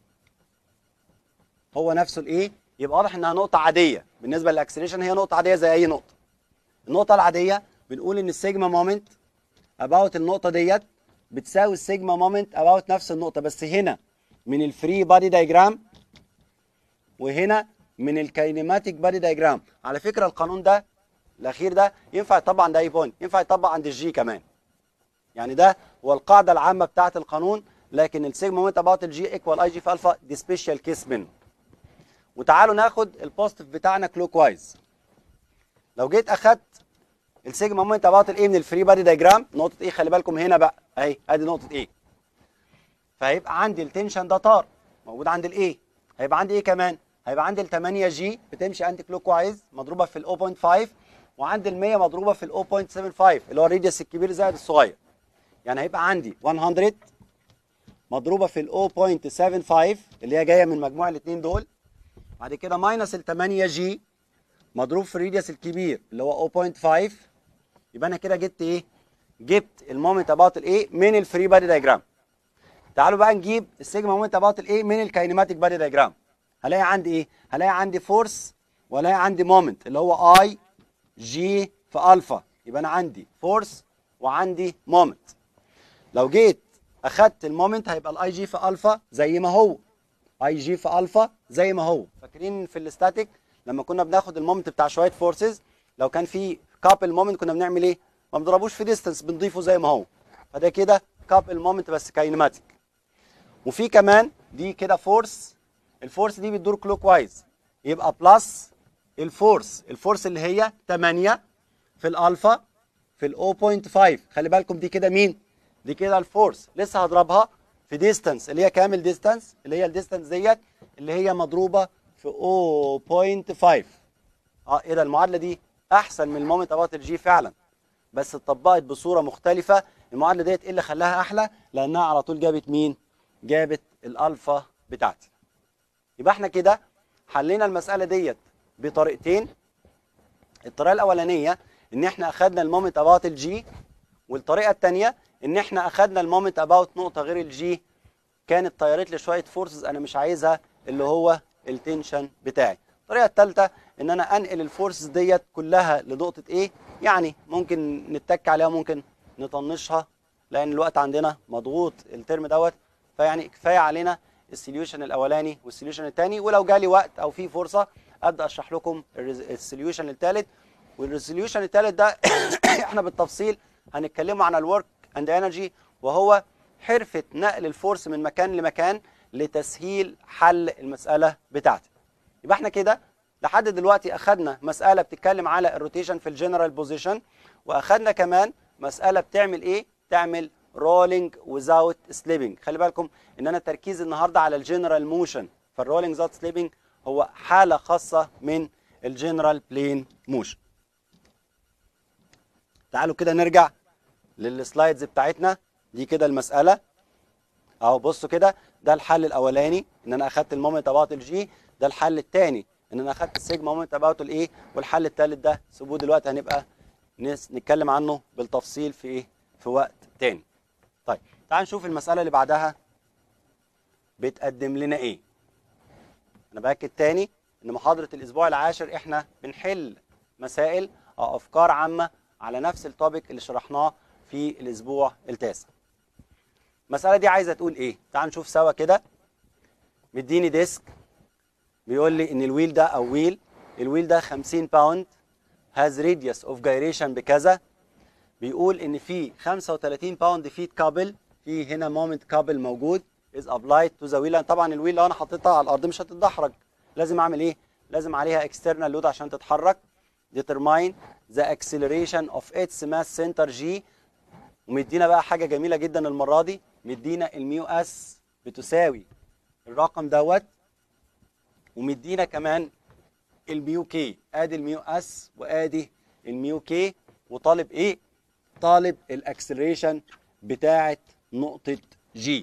S1: هو نفسه الاي يبقى واضح انها نقطه عاديه بالنسبه للاكسلريشن هي نقطه عاديه زي اي نقطه النقطه العاديه بنقول ان السيجما مومنت اباوت النقطه ديت بتساوي السيجما مومنت اباوت نفس النقطه بس هنا من الفري بادي دايجرام وهنا من الكاينيماتيك بادي دايجرام على فكره القانون ده الاخير ده ينفع يطبق عند اي بوينت ينفع يطبق عند الجي كمان يعني ده هو القاعده العامه بتاعه القانون لكن السيجما مومنت اباوت الجي ايكوال اي جي في الفا دي سبيشال كيس منه وتعالوا ناخد البوزيتيف بتاعنا كلوك وايز لو جيت اخدت السيجما مومنت اباوت الايه من الفري بادي دايجرام نقطه ايه خلي بالكم هنا بقى اهي ادي نقطه ايه فهيبقى عندي التنشن ده طار موجود عند الايه هيبقى عندي ايه كمان هيبقى عندي ال 8 جي بتمشي انتي كلوك وايز مضروبه في ال 0.5 وعندي ال 100 مضروبه في ال 0.75 اللي هو الريديوس الكبير زائد الصغير يعني هيبقى عندي 100 مضروبه في ال 0.75 اللي هي جايه من مجموع الاثنين دول بعد كده ماينس ال 8 جي مضروب في الريديوس الكبير اللي هو 0.5 يبقى انا كده جبت ايه جبت المومنت اباوت الايه من الفري بادي دايجرام تعالوا بقى نجيب السيجما مومنت اباوت الايه من الكاينماتيك بادي دايجرام هلاقي عندي ايه هلاقي عندي فورس وهلاقي عندي مومنت اللي هو اي جي في الفا يبقى انا عندي فورس وعندي مومنت لو جيت اخدت المومنت هيبقى الاي جي في الفا زي ما هو اي جي في الفا زي ما هو فاكرين في الاستاتيك لما كنا بناخد المومنت بتاع شويه فورسز لو كان في كابل مومنت كنا بنعمل ايه ما بنضربوش في ديستانس بنضيفه زي ما هو فده كده كابل مومنت بس كاينماتيك وفي كمان دي كده فورس الفورس دي بتدور كلوك وايز يبقى بلس الفورس الفورس اللي هي 8 في الالفا في ال 0.5 خلي بالكم دي كده مين دي كده الفورس لسه هضربها في ديستانس اللي هي كامل ديستانس اللي هي الديستانس ديت اللي هي مضروبه في 0.5 اه ايه ده المعادله دي احسن من المومنت اباوت الجي فعلا بس اتطبقت بصوره مختلفه المعادله ديت ايه اللي خلاها احلى لانها على طول جابت مين جابت الالفا بتاعتي يبقى احنا كده حلينا المساله ديت بطريقتين الطريقه الاولانيه ان احنا اخذنا المومنت اباوت الجي والطريقه الثانيه ان احنا اخذنا المومنت اباوت نقطه غير الجي كانت طيرت لي شويه فورسز انا مش عايزها اللي هو التنشن بتاعي الطريقه الثالثه ان انا انقل الفورسز ديت كلها لنقطه ايه يعني ممكن نتك عليها ممكن نطنشها لان الوقت عندنا مضغوط الترم دوت فيعني كفايه علينا السوليوشن الاولاني والسوليوشن الثاني ولو جالي وقت او في فرصه ابدا اشرح لكم السوليوشن الثالث والريزوليوشن الثالث ده احنا بالتفصيل هنتكلموا عن الورك اند انرجي وهو حرفه نقل الفورس من مكان لمكان لتسهيل حل المساله بتاعتي يبقى احنا كده لحد دلوقتي اخذنا مساله بتتكلم على الروتيشن في الجنرال بوزيشن واخذنا كمان مساله بتعمل ايه تعمل رولينج وزاوت سليبنج خلي بالكم ان انا تركيزي النهارده على الجنرال موشن فالرولينج زاوت سليبنج هو حاله خاصه من الجنرال بلين موشن تعالوا كده نرجع للسلايدز بتاعتنا دي كده المساله اهو بصوا كده ده الحل الاولاني ان انا اخدت المومنت اباوت الجي ده الحل الثاني ان انا اخدت السيجما مومنت اباوت الايه والحل الثالث ده سيبوه دلوقتي هنبقى نس نتكلم عنه بالتفصيل في ايه في وقت تاني طيب تعال نشوف المساله اللي بعدها بتقدم لنا ايه انا باكد تاني ان محاضره الاسبوع العاشر احنا بنحل مسائل او افكار عامه على نفس التوبيك اللي شرحناه في الاسبوع التاسع المساله دي عايزه تقول ايه تعال نشوف سوا كده مديني ديسك بيقول لي ان الويل ده او ويل الويل ده 50 باوند هاز راديوس اوف جايريشن بكذا بيقول ان في 35 باوند فيت كابل في هنا مومنت كابل موجود از ابلايد تو ذا ويل طبعا الويل لو انا حطيتها على الارض مش هتتدحرج لازم اعمل ايه لازم عليها اكسترنال لود عشان تتحرك determine the acceleration of its mass center G ومدينا بقى حاجه جميله جدا المره دي مدينا الميو اس بتساوي الرقم دوت ومدينا كمان الميو كي ادي الميو اس وادي الميو كي وطالب ايه طالب الاكسلريشن بتاعه نقطه جي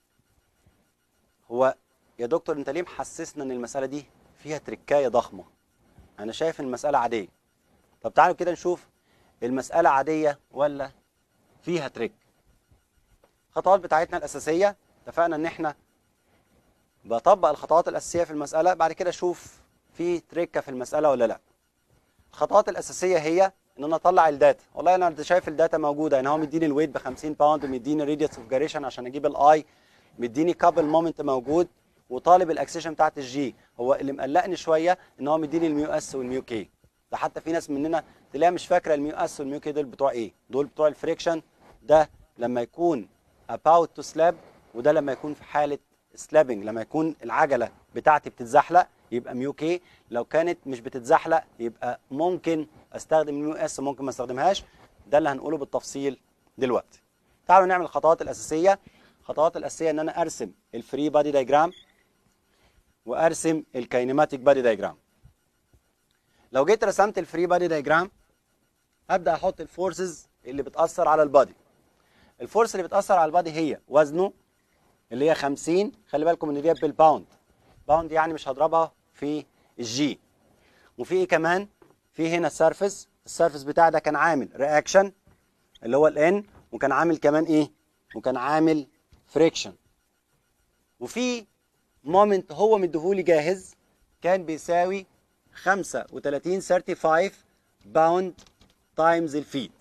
S1: هو يا دكتور انت ليه محسسنا ان المساله دي فيها تركايه ضخمه انا شايف المساله عاديه طب تعالوا كده نشوف المساله عاديه ولا فيها تريك الخطوات بتاعتنا الاساسيه اتفقنا ان احنا بطبق الخطوات الاساسيه في المساله بعد كده اشوف في تريكه في المساله ولا لا الخطوات الاساسيه هي ان انا اطلع الداتا والله انا انت شايف الداتا موجوده يعني هو مديني الويت ب 50 باوند ومديني راديوس اوف جاريشن عشان اجيب الاي مديني كابل مومنت موجود وطالب الاكسيشن بتاعت الجي هو اللي مقلقني شويه ان هو مديني الميو اس والميو كي ده حتى في ناس مننا تلاقيها مش فاكره الميو اس والميو كي دول بتوع ايه دول بتوع الفريكشن ده لما يكون about to slab وده لما يكون في حاله سلابنج لما يكون العجله بتاعتي بتتزحلق يبقى ميو كي لو كانت مش بتتزحلق يبقى ممكن استخدم الميو اس ممكن ما استخدمهاش ده اللي هنقوله بالتفصيل دلوقتي تعالوا نعمل الخطوات الاساسيه الخطوات الاساسيه ان انا ارسم الفري بادي دايجرام وارسم الكاينماتيك بادي دايجرام لو جيت رسمت الفري بادي دايجرام ابدا احط الفورسز اللي بتاثر على البادي الفورس اللي بتاثر على البادي هي وزنه اللي هي 50 خلي بالكم ان دي بالباوند باوند يعني مش هضربها في الجي وفي ايه كمان في هنا السيرفس السيرفس بتاعي ده كان عامل رياكشن اللي هو الان وكان عامل كمان ايه وكان عامل فريكشن وفي مومنت هو مديهولي جاهز كان بيساوي 35 35 باوند تايمز الفيت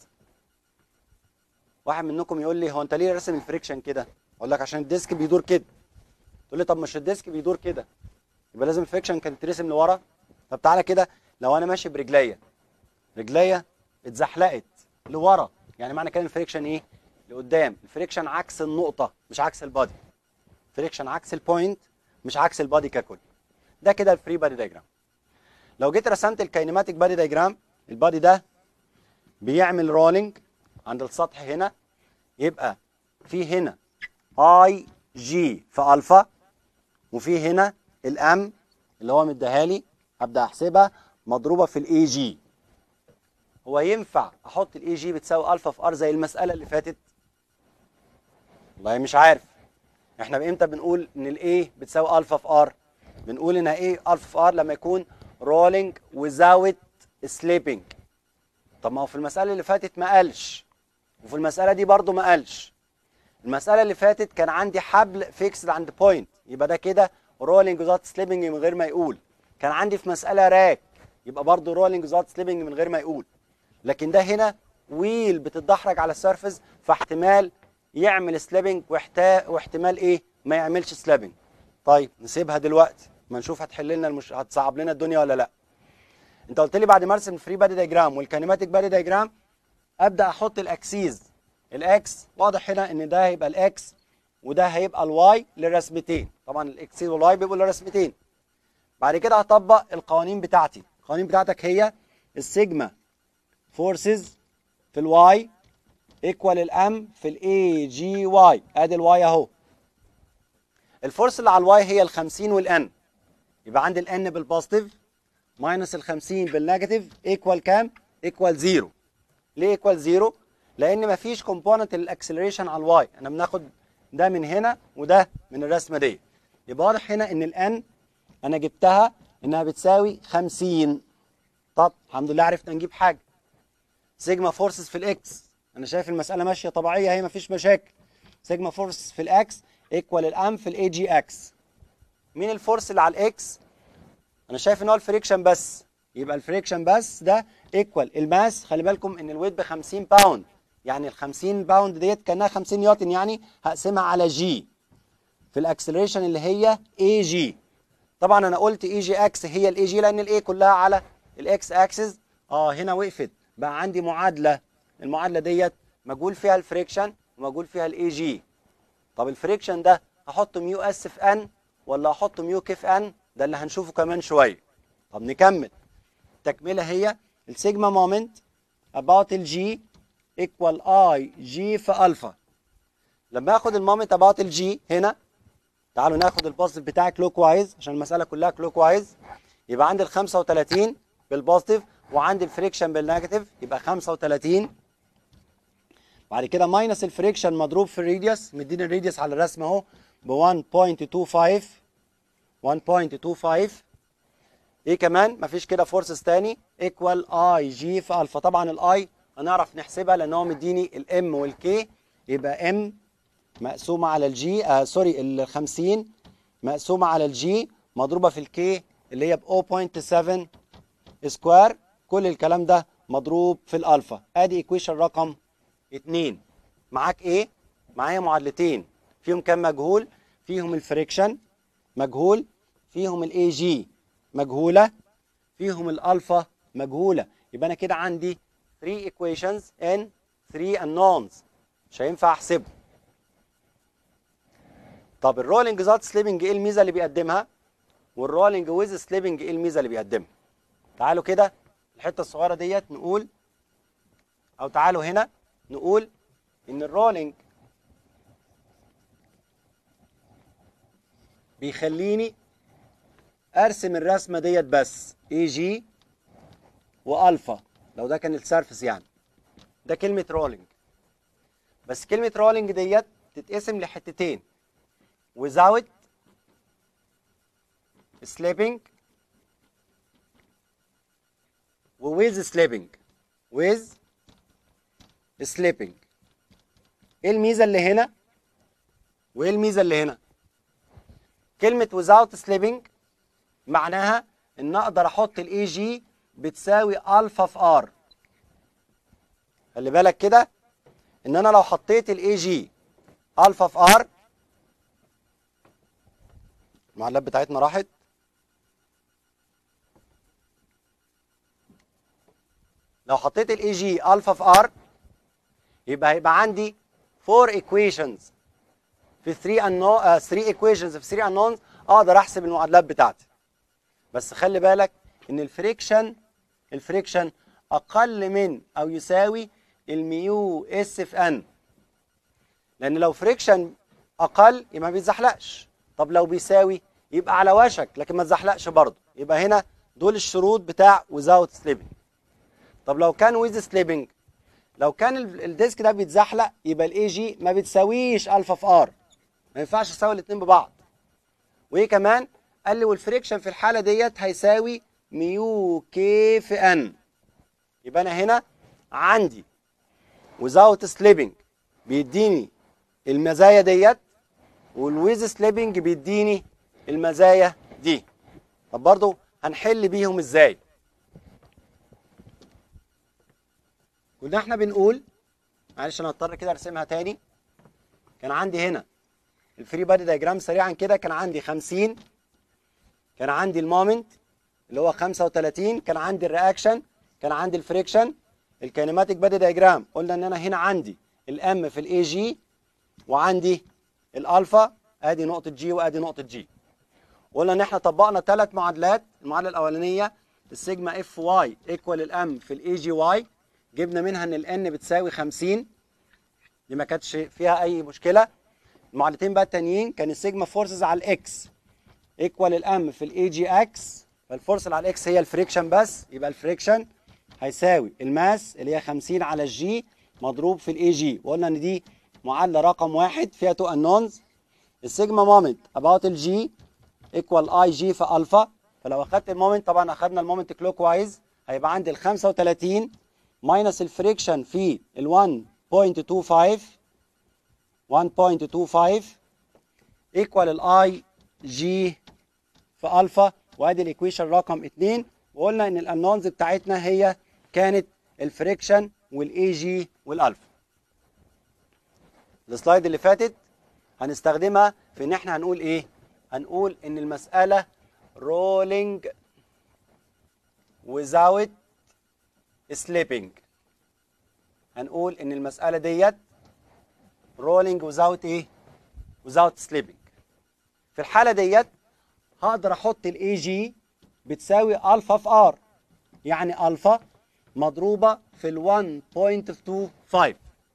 S1: واحد منكم يقول لي هو انت ليه راسم الفريكشن كده اقول لك عشان الديسك بيدور كده تقول لي طب مش الديسك بيدور كده يبقى لازم الفريكشن كان ترسم لورا طب تعالى كده لو انا ماشي برجليا رجليا اتزحلقت لورا يعني معنى كده الفريكشن ايه لقدام الفريكشن عكس النقطه مش عكس البادي فريكشن عكس البوينت مش عكس البادي ككل ده كده الفري بادي دايجرام لو جيت رسمت الكاينماتيك بادي دايجرام البادي ده بيعمل رولينج عند السطح هنا يبقى في هنا اي جي في الفا وفي هنا الام اللي هو مديها لي هبدا احسبها مضروبه في الاي جي هو ينفع احط الاي جي بتساوي الفا في ار زي المساله اللي فاتت والله مش عارف احنا امتى بنقول ان الاي بتساوي الفا في ار بنقول انها ايه الفا في ار لما يكون رولينج without سليبنج طب ما هو في المساله اللي فاتت ما قالش وفي المساله دي برضو ما قالش المساله اللي فاتت كان عندي حبل فيكسد عند بوينت يبقى ده كده رولينج without سليبنج من غير ما يقول كان عندي في مساله راك يبقى برضو رولينج without سليبنج من غير ما يقول لكن ده هنا ويل بتتدحرج على السيرفس فاحتمال يعمل سليبنج واحتمال ايه ما يعملش سليبنج طيب نسيبها دلوقتي ما نشوف هتحل لنا المش... هتصعب لنا الدنيا ولا لا انت قلت لي بعد ما ارسم الفري بادي دايجرام والكينيماتيك بادي دايجرام ابدا احط الاكسيز الاكس واضح هنا ان ده هيبقى الاكس وده هيبقى الواي للرسمتين طبعا الاكسيز والواي بيبقوا للرسمتين بعد كده هطبق القوانين بتاعتي القوانين بتاعتك هي السيجما فورسز في الواي ايكوال الام في الاي جي واي ادي الواي اهو الفورس اللي على الواي هي ال 50 والان يبقى عندي الان بالبوزيتيف ماينس ال 50 بالنيجاتيف ايكوال كام؟ ايكوال زيرو ليه ايكوال زيرو؟ لان مفيش كومبوننت للاكسلريشن على الواي انا بناخد ده من هنا وده من الرسمه دي يبقى واضح هنا ان الان انا جبتها انها بتساوي 50 طب الحمد لله عرفنا نجيب حاجه سيجما فورسز في الاكس انا شايف المساله ماشيه طبيعيه هي مفيش مشاكل سيجما فورس في الاكس ايكوال الام في الاي جي اكس مين الفورس اللي على الاكس انا شايف ان هو الفريكشن بس يبقى الفريكشن بس ده ايكوال الماس خلي بالكم ان الويت ب 50 باوند يعني ال 50 باوند ديت كانها 50 نيوتن يعني هقسمها على جي في الاكسلريشن اللي هي اي جي طبعا انا قلت اي جي اكس هي الاي جي لان الاي كلها على الاكس اكسس اه هنا وقفت بقى عندي معادله المعادله ديت مجهول فيها الفريكشن ومجهول فيها الاي جي طب الفريكشن ده هحط ميو اس في ان ولا احط ميو كي في ان ده اللي هنشوفه كمان شويه طب نكمل التكمله هي السيجما مومنت about الجي equal اي جي في الفا لما اخد المومنت about الجي هنا تعالوا ناخد البوزيتيف بتاعي كلوك وايز عشان المساله كلها كلوك وايز يبقى عندي ال 35 بالبوزيتيف وعندي الفريكشن بالنيجاتيف يبقى 35 بعد كده ماينس الفريكشن مضروب في الراديوس مديني الراديوس على الرسم اهو ب 1.25 1.25 ايه كمان مفيش كده فورسز تاني ايكوال اي جي في الفا طبعا الاي هنعرف نحسبها لان هو مديني الام والكي يبقى ام مقسومه على الجي آه سوري ال 50 مقسومه على الجي مضروبه في الكي اللي هي ب 0.7 سكوير كل الكلام ده مضروب في الالفا ادي ايكويشن رقم 2 معاك ايه معايا معادلتين فيهم كام مجهول فيهم الفريكشن مجهول فيهم الاي جي مجهوله فيهم الالفا مجهوله يبقى انا كده عندي 3 equations and 3 unknowns مش هينفع احسبه طب الرولينج ذات سليبنج ايه الميزه اللي بيقدمها والرولينج ويز سليبنج ايه الميزه اللي بيقدمها تعالوا كده الحته الصغيره ديت نقول او تعالوا هنا نقول ان الرولينج بيخليني ارسم الرسمه ديت بس اي جي والفا لو ده كان السيرفس يعني ده كلمه رولينج بس كلمه رولينج ديت تتقسم لحتتين without slipping و with slipping with سليبنج ايه الميزه اللي هنا وايه الميزه اللي هنا كلمه without slipping معناها ان اقدر احط الاي جي بتساوي الفا في ار خلي بالك كده ان انا لو حطيت الاي جي الفا في ار المعادلات بتاعتنا راحت لو حطيت الاي جي الفا في ار يبقى هيبقى عندي 4 equations في 3 unknown 3 equations في 3 unknowns اقدر احسب المعادلات بتاعتي بس خلي بالك ان الفريكشن الفريكشن اقل من او يساوي الميو اس في ان لان لو فريكشن اقل يبقى ما بيتزحلقش طب لو بيساوي يبقى على وشك لكن ما تزحلقش برضه يبقى هنا دول الشروط بتاع without slipping طب لو كان with slipping لو كان ال- الديسك ده بيتزحلق يبقى الاي جي ما بتساويش الفا في ار ما ينفعش اساوي الاثنين ببعض وايه كمان قال لي والفريكشن في الحاله ديت هيساوي ميو كي في ان يبقى انا هنا عندي without slipping بيديني المزايا ديت والويز سليبنج بيديني المزايا دي طب برضو هنحل بيهم ازاي كنا احنا بنقول معلش انا هضطر كده ارسمها تاني كان عندي هنا الفري بادي دايجرام سريعا كده كان عندي 50 كان عندي المومنت اللي هو 35 كان عندي الرياكشن كان عندي الفريكشن الكينيماتيك بادي دايجرام قلنا ان انا هنا عندي الام في الاي جي وعندي الالفا ادي نقطه جي وادي نقطه جي قلنا ان احنا طبقنا ثلاث معادلات المعادله الاولانيه السيجما اف واي ايكوال الام في الاي جي واي جبنا منها ان الان بتساوي 50 دي ما كانتش فيها اي مشكله المعادلتين بقى التانيين كان السيجما فورسز على الاكس ايكوال الام في الاي جي اكس فالفورس اللي على الاكس هي الفريكشن بس يبقى الفريكشن هيساوي الماس اللي هي 50 على الجي مضروب في الاي جي وقلنا ان دي معادله رقم واحد فيها تو انونز السيجما مومنت اباوت الجي ايكوال اي جي في الفا فلو اخدت المومنت طبعا اخدنا المومنت كلوك وايز هيبقى عندي ال 35 ماينس الفريكشن في ال 1.25 1.25 ايكوال الاي جي في الفا وادي الايكويشن رقم 2 وقلنا ان الانونز بتاعتنا هي كانت الفريكشن والاي جي والالفا السلايد اللي فاتت هنستخدمها في ان احنا هنقول ايه هنقول ان المساله rolling without slipping هنقول ان المساله ديت rolling without ايه without slipping في الحاله ديت هقدر احط الاي جي بتساوي الفا في ار يعني الفا مضروبه في ال 1.25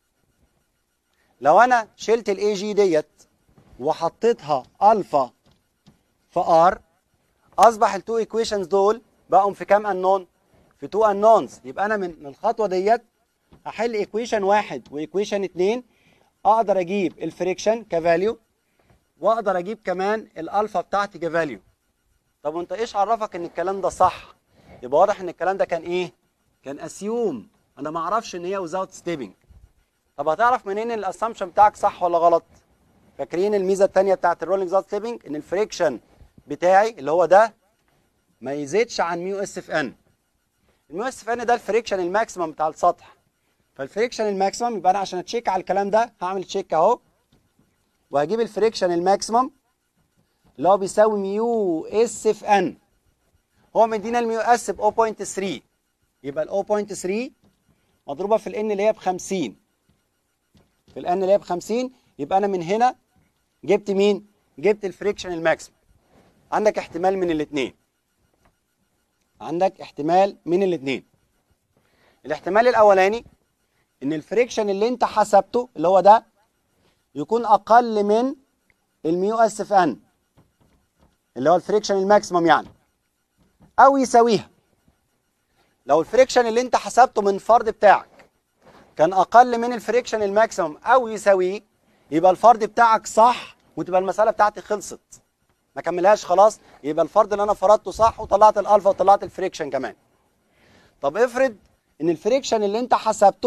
S1: لو انا شلت الاي جي ديت وحطيتها الفا في ار اصبح التو ايكويشنز دول بقوا في كام انون في تو انونز يبقى انا من من الخطوه ديت هحل ايكويشن واحد وايكويشن اتنين اقدر اجيب الفريكشن كفاليو واقدر اجيب كمان الالفا بتاعتي كفاليو طب وانت ايش عرفك ان الكلام ده صح يبقى واضح ان الكلام ده كان ايه كان اسيوم انا ما اعرفش ان هي without stepping طب هتعرف منين ان الاسامبشن بتاعك صح ولا غلط فاكرين الميزه الثانيه بتاعت الرولينج without stepping ان الفريكشن بتاعي اللي هو ده ما يزيدش عن ميو اس اف ان الميو اس اف ان ده الفريكشن الماكسيمم بتاع السطح فالفريكشن الماكسيمم يبقى انا عشان اتشيك على الكلام ده هعمل تشيك اهو وهجيب الفريكشن الماكسيمم اللي هو بيساوي ميو اس في ان هو مدينا الميو اس ب 0.3 يبقى ال 0.3 مضروبه في الان اللي هي ب 50 في الان اللي هي ب 50 يبقى انا من هنا جبت مين؟ جبت الفريكشن الماكسيمم عندك احتمال من الاثنين عندك احتمال من الاثنين الاحتمال الاولاني ان الفريكشن اللي انت حسبته اللي هو ده يكون اقل من الميو اس في ان اللي هو الفريكشن الماكسيمم يعني او يساويها لو الفريكشن اللي انت حسبته من فرض بتاعك كان اقل من الفريكشن الماكسيمم او يساويه يبقى الفرض بتاعك صح وتبقى المساله بتاعتي خلصت ما كملهاش خلاص يبقى الفرض اللي انا فرضته صح وطلعت الالفا وطلعت الفريكشن كمان طب افرض ان الفريكشن اللي انت حسبته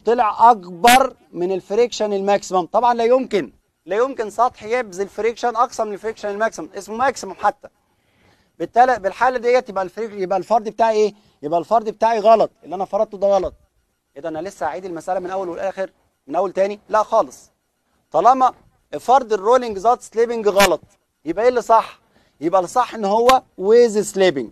S1: طلع اكبر من الفريكشن الماكسيمم طبعا لا يمكن لا يمكن سطح يبذل فريكشن اقصى من الفريكشن الماكسيمم اسمه ماكسيمم حتى بالتالي بالحاله ديت يبقى الفريك يبقى الفرض بتاعي ايه يبقى الفرض بتاعي غلط اللي انا فرضته ده غلط ايه ده انا لسه هعيد المساله من اول والاخر من اول تاني لا خالص طالما فرض الرولينج ذات سليبنج غلط يبقى ايه اللي صح يبقى اللي صح ان هو ويز سليبنج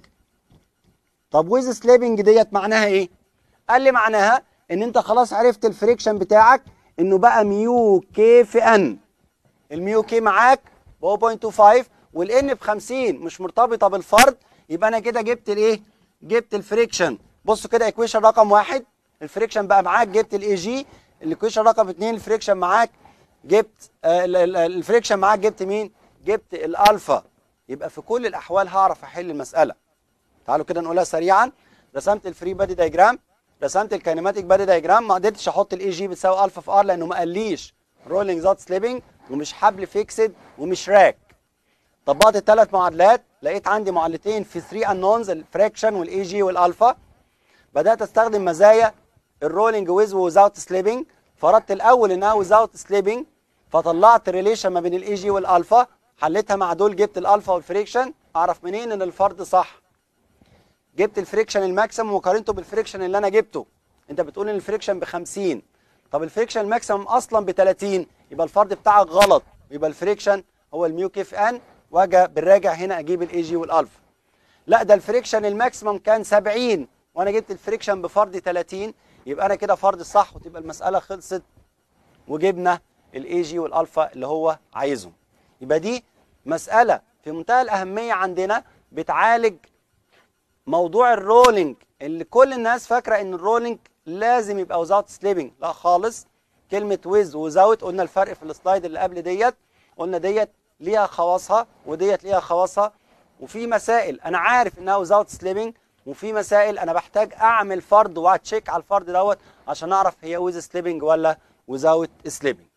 S1: طب ويز سليبنج ديت معناها ايه قال لي معناها ان انت خلاص عرفت الفريكشن بتاعك انه بقى ميو كي في ان الميو كي معاك ب 0.25 والان ب 50 مش مرتبطه بالفرد يبقى انا كده جبت الايه جبت الفريكشن بصوا كده ايكويشن رقم واحد الفريكشن بقى معاك جبت الاي جي الايكويشن رقم اثنين الفريكشن معاك جبت آه الفريكشن معاك جبت مين جبت الالفا يبقى في كل الاحوال هعرف احل المساله تعالوا كده نقولها سريعا رسمت الفري بادي دايجرام رسمت الكاينماتيك بادي دايجرام ما قدرتش احط الاي جي بتساوي الفا في ار لانه ما قاليش رولينج ذات سليبنج ومش حبل فيكسد ومش راك طبقت الثلاث معادلات لقيت عندي معادلتين في 3 انونز الفراكشن والاي جي والالفا بدات استخدم مزايا الرولينج ويز وزاوت سليبنج فرضت الاول انها وزاوت سليبنج فطلعت ريليشن ما بين الاي جي والالفا حليتها مع دول جبت الالفا والفريكشن اعرف منين ان الفرض صح جبت الفريكشن الماكسيمم وقارنته بالفريكشن اللي انا جبته انت بتقول ان الفريكشن ب 50 طب الفريكشن الماكسيمم اصلا ب 30 يبقى الفرض بتاعك غلط يبقى الفريكشن هو الميو كيف ان واجي بالراجع هنا اجيب الاي جي والالفا لا ده الفريكشن الماكسيمم كان 70 وانا جبت الفريكشن بفرض 30 يبقى انا كده فرض صح وتبقى المساله خلصت وجبنا الاي جي والالفا اللي هو عايزهم يبقى دي مساله في منتهى الاهميه عندنا بتعالج موضوع الرولينج اللي كل الناس فاكره ان الرولينج لازم يبقى وزاوت سليبنج لا خالص كلمه ويز وزاوت قلنا الفرق في السلايد اللي قبل ديت قلنا ديت ليها خواصها وديت ليها خواصها وفي مسائل انا عارف انها وزاوت سليبنج وفي مسائل انا بحتاج اعمل فرض واتشيك على الفرض دوت عشان اعرف هي ويز سليبنج ولا وزاوت سليبنج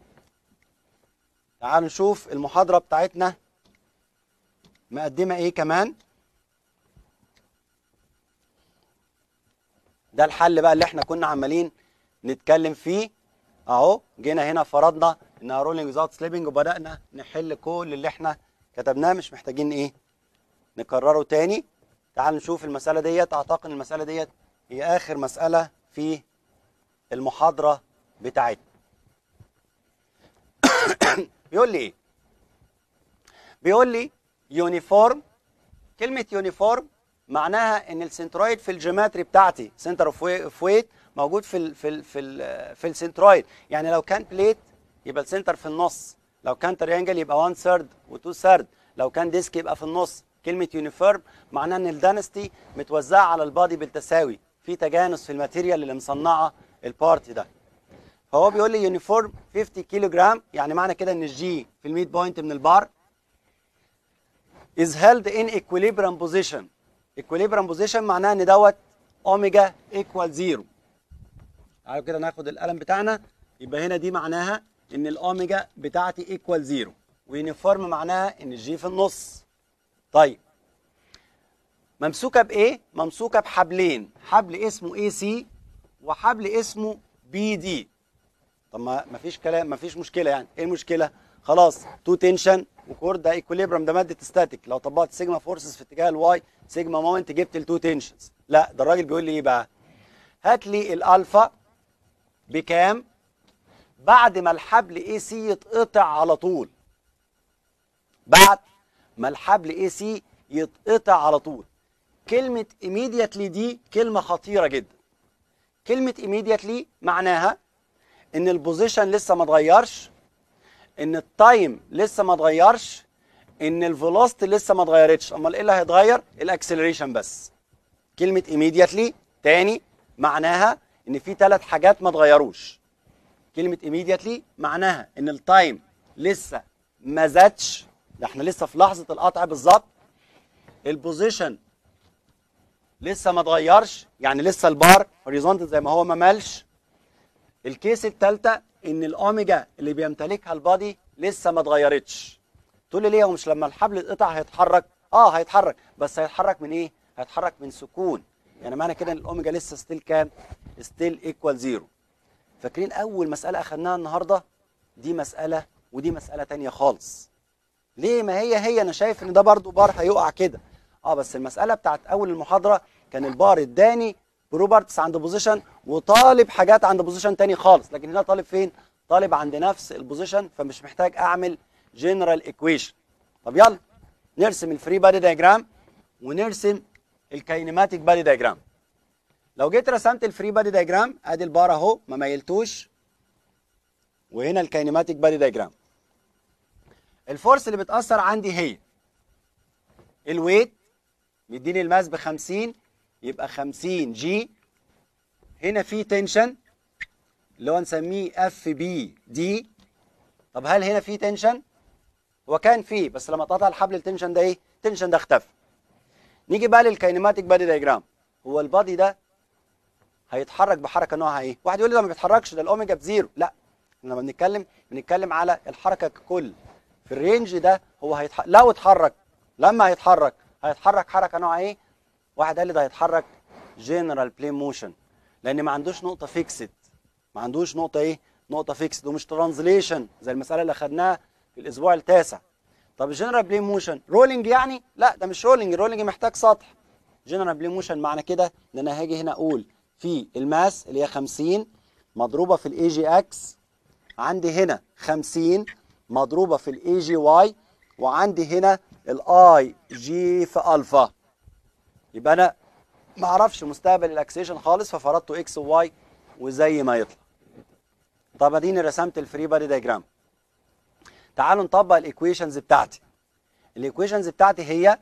S1: تعالوا نشوف المحاضره بتاعتنا مقدمه ايه كمان ده الحل بقى اللي احنا كنا عمالين نتكلم فيه اهو جينا هنا فرضنا انها رولينج ويزاوت سليبنج وبدانا نحل كل اللي احنا كتبناه مش محتاجين ايه نكرره تاني تعال نشوف المساله ديت اعتقد المساله ديت هي اخر مساله في المحاضره بتاعتنا بيقول لي ايه بيقول لي يونيفورم كلمه يونيفورم معناها ان السنترويد في الجيومتري بتاعتي سنتر اوف ويت موجود في ال في ال في ال في السنترويد يعني لو كان بليت يبقى السنتر في النص لو كان تريانجل يبقى 1 ثيرد و2 ثيرد لو كان ديسك يبقى في النص كلمه يونيفورم معناها ان الدانستي متوزعه على البادي بالتساوي في تجانس في الماتيريال اللي مصنعه البارت ده فهو بيقول لي يونيفورم 50 كيلو جرام يعني معنى كده ان الجي في الميد بوينت من البار is held in equilibrium position equilibrium position معناها ان دوت اوميجا ايكوال زيرو تعالوا كده ناخد القلم بتاعنا يبقى هنا دي معناها ان الاوميجا بتاعتي ايكوال زيرو ويونيفورم معناها ان الجي في النص طيب ممسوكه بايه ممسوكه بحبلين حبل اسمه اي سي وحبل اسمه بي دي طب ما مفيش كلام مفيش مشكله يعني ايه المشكله خلاص تو تنشن وكورد ده ايكوليبرم ده ماده ستاتيك لو طبقت سيجما فورسز في اتجاه الواي سيجما مومنت جبت التو تنشنز لا ده الراجل بيقول لي ايه بقى هات لي الالفا بكام بعد ما الحبل اي سي يتقطع على طول بعد ما الحبل اي سي يتقطع على طول كلمة immediately دي كلمة خطيرة جدا كلمة immediately معناها ان البوزيشن لسه ما اتغيرش ان التايم لسه ما اتغيرش ان الفيلوسيتي لسه ما اتغيرتش امال ايه اللي هيتغير الاكسلريشن بس كلمة immediately تاني معناها ان في ثلاث حاجات ما اتغيروش كلمة immediately معناها ان التايم لسه ما زادش ده احنا لسه في لحظة القطع بالظبط البوزيشن لسه ما اتغيرش يعني لسه البار هوريزونتال زي ما هو ما مالش الكيس الثالثة ان الاوميجا اللي بيمتلكها البادي لسه ما اتغيرتش تقول لي ليه هو مش لما الحبل يتقطع هيتحرك اه هيتحرك بس هيتحرك من ايه هيتحرك من سكون يعني معنى كده ان الاوميجا لسه ستيل كام ستيل ايكوال زيرو فاكرين اول مساله اخدناها النهارده دي مساله ودي مساله تانية خالص ليه ما هي هي انا شايف ان ده برضو بار هيقع كده اه بس المساله بتاعت اول المحاضره كان البار اداني بروبرتس عند بوزيشن وطالب حاجات عند بوزيشن تاني خالص لكن هنا طالب فين طالب عند نفس البوزيشن فمش محتاج اعمل جنرال ايكويشن طب يلا نرسم الفري بادي دايجرام ونرسم الكاينماتيك بادي دايجرام لو جيت رسمت الفري بادي دايجرام ادي البار اهو ما ميلتوش وهنا الكاينماتيك بادي دايجرام الفورس اللي بتاثر عندي هي الويت مديني الماس ب 50 يبقى 50 جي هنا في تنشن اللي هو نسميه اف بي دي طب هل هنا في تنشن هو كان فيه بس لما اتقطع الحبل التنشن ده ايه التنشن ده اختفى نيجي بقى للكاينماتيك بادي دايجرام هو البادي ده هيتحرك بحركه نوعها ايه واحد يقول لي ده ما بيتحركش ده الاوميجا بزيرو لا لما بنتكلم بنتكلم على الحركه ككل في الرينج ده هو هيتحرك لو اتحرك لما هيتحرك هيتحرك حركه نوعها ايه واحد قال لي ده هيتحرك جنرال بلين موشن لان ما عندوش نقطه فيكسد ما عندوش نقطه ايه نقطه فيكسد ومش ترانزليشن زي المساله اللي اخدناها في الاسبوع التاسع طب الجنرال بلين موشن رولينج يعني لا ده مش رولينج رولينج محتاج سطح جنرال بلين موشن معنى كده ان انا هاجي هنا اقول في الماس اللي هي 50 مضروبه في الاي جي اكس عندي هنا 50 مضروبه في الاي جي واي وعندي هنا الاي جي في الفا يبقى انا ما اعرفش مستقبل الاكسيشن خالص ففرضته اكس وواي وزي ما يطلع طب اديني رسمت الفري بادي دايجرام تعالوا نطبق الايكويشنز بتاعتي الايكويشنز بتاعتي هي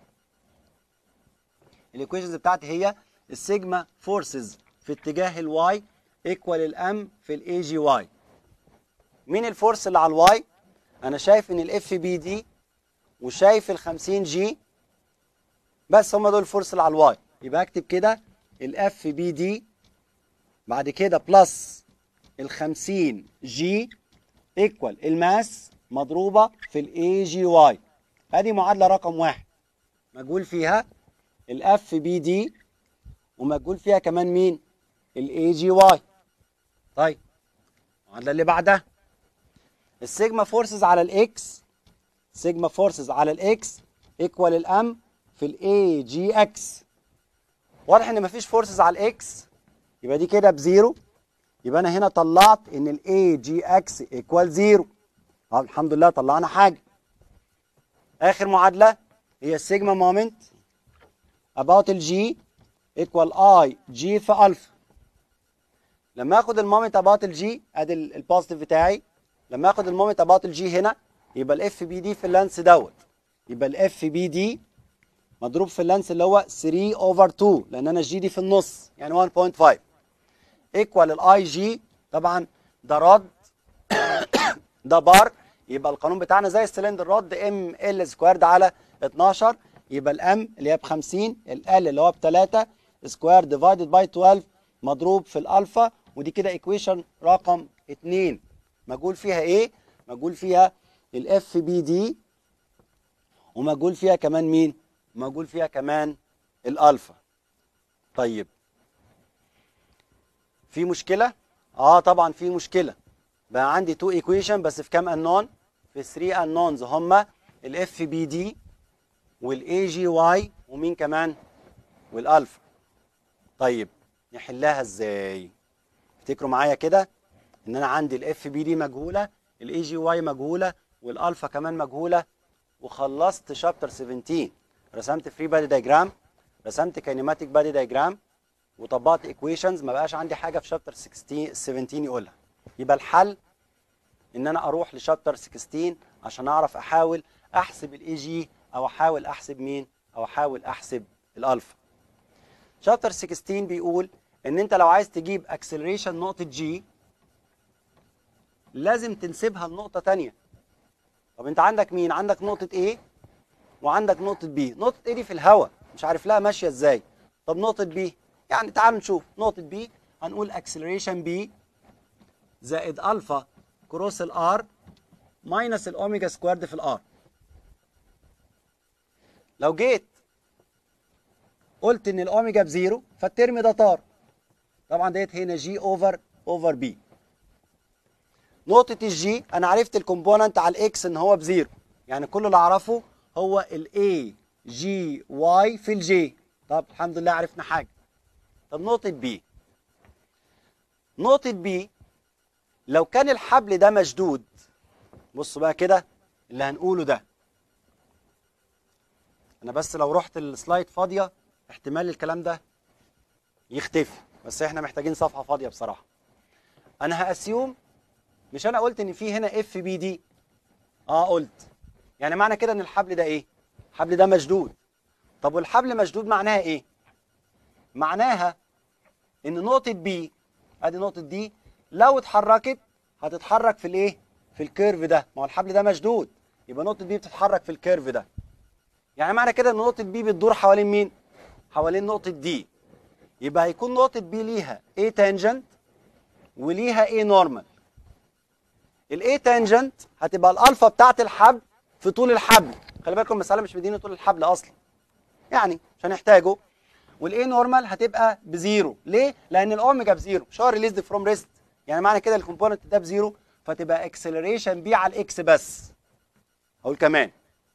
S1: الايكويشنز بتاعتي هي السيجما فورسز في اتجاه الواي ايكوال الام في الاي جي واي مين الفورس اللي على الواي انا شايف ان الاف بي دي وشايف ال 50 جي بس هم دول الفورس اللي على الواي يبقى اكتب كده الاف بي دي بعد كده بلس ال 50 جي ايكوال الماس مضروبه في الاي جي واي ادي معادله رقم واحد مجهول فيها الاف بي دي ومجهول فيها كمان مين الاي جي واي طيب المعادله اللي بعدها السيجما فورسز على الاكس سيجما فورسز على الاكس ايكوال الام في الاي جي اكس واضح ان مفيش فورسز على الاكس يبقى دي كده بزيرو يبقى انا هنا طلعت ان الاي جي اكس ايكوال زيرو اه الحمد لله طلعنا حاجه اخر معادله هي السيجما مومنت about الجي ايكوال اي جي في الفا لما اخد المومنت about الجي ادي البوزيتيف بتاعي لما اخد المومنت about الجي هنا يبقى الاف بي دي في اللانس دوت يبقى الاف بي دي مضروب في اللانس اللي هو 3 اوفر 2 لان انا الجي دي في النص يعني 1.5 ايكوال الاي جي طبعا ده رد ده بار يبقى القانون بتاعنا زي السلندر رد ام ال سكويرد على 12 يبقى الام اللي هي ب 50 ال اللي هو ب 3 سكوير ديفايدد باي 12 مضروب في الالفا ودي كده ايكويشن رقم 2 مجهول فيها ايه؟ مجهول فيها الاف بي دي ومجهول فيها كمان مين؟ مجهول فيها كمان الالفا طيب في مشكله اه طبعا في مشكله بقى عندي تو ايكويشن بس في كام انون في 3 انونز هما الاف بي دي والاي جي واي ومين كمان والالفا طيب نحلها ازاي افتكروا معايا كده ان انا عندي الاف بي دي مجهوله الاي جي واي مجهوله والالفا كمان مجهوله وخلصت شابتر 17 رسمت فري بادي دايجرام رسمت كينيماتيك بادي دايجرام وطبقت ايكويشنز ما بقاش عندي حاجه في شابتر 16 17 يقولها يبقى الحل ان انا اروح لشابتر 16 عشان اعرف احاول احسب الاي جي او احاول احسب مين او احاول احسب الالفا شابتر 16 بيقول ان انت لو عايز تجيب اكسلريشن نقطه جي لازم تنسبها لنقطه تانية طب انت عندك مين عندك نقطه A وعندك نقطه B نقطه A دي في الهواء مش عارف لها ماشيه ازاي طب نقطه B يعني تعالوا نشوف نقطه B هنقول اكسلريشن B زائد الفا كروس الار ماينس الاوميجا سكوارد في الار لو جيت قلت ان الاوميجا بزيرو فالترم ده طار طبعا ديت هنا جي اوفر اوفر بي نقطه الجي انا عرفت الكومبوننت على الاكس ان هو بزيرو يعني كل اللي اعرفه هو الاي جي واي في الجي طب الحمد لله عرفنا حاجه طب نقطه بي نقطه بي لو كان الحبل ده مشدود بصوا بقى كده اللي هنقوله ده انا بس لو رحت السلايد فاضيه احتمال الكلام ده يختفي بس احنا محتاجين صفحه فاضيه بصراحه انا هاسيوم مش انا قلت ان في هنا اف بي دي اه قلت يعني معنى كده ان الحبل ده ايه الحبل ده مشدود طب والحبل مشدود معناها ايه معناها ان نقطه بي ادي نقطه دي لو اتحركت هتتحرك في الايه في الكيرف ده ما هو الحبل ده مشدود يبقى نقطه بي بتتحرك في الكيرف ده يعني معنى كده ان نقطه بي بتدور حوالين مين حوالين نقطه دي يبقى هيكون نقطه بي ليها A تانجنت وليها A نورمال الاي تانجنت هتبقى الالفا بتاعت الحبل في طول الحبل خلي بالكم المساله مش مديني طول الحبل اصلا يعني مش هنحتاجه والاي نورمال هتبقى بزيرو ليه لان الاوميجا بزيرو مش هو ريليزد فروم ريست يعني معنى كده الكومبوننت ده بزيرو فتبقى اكسلريشن بي على الاكس بس اقول كمان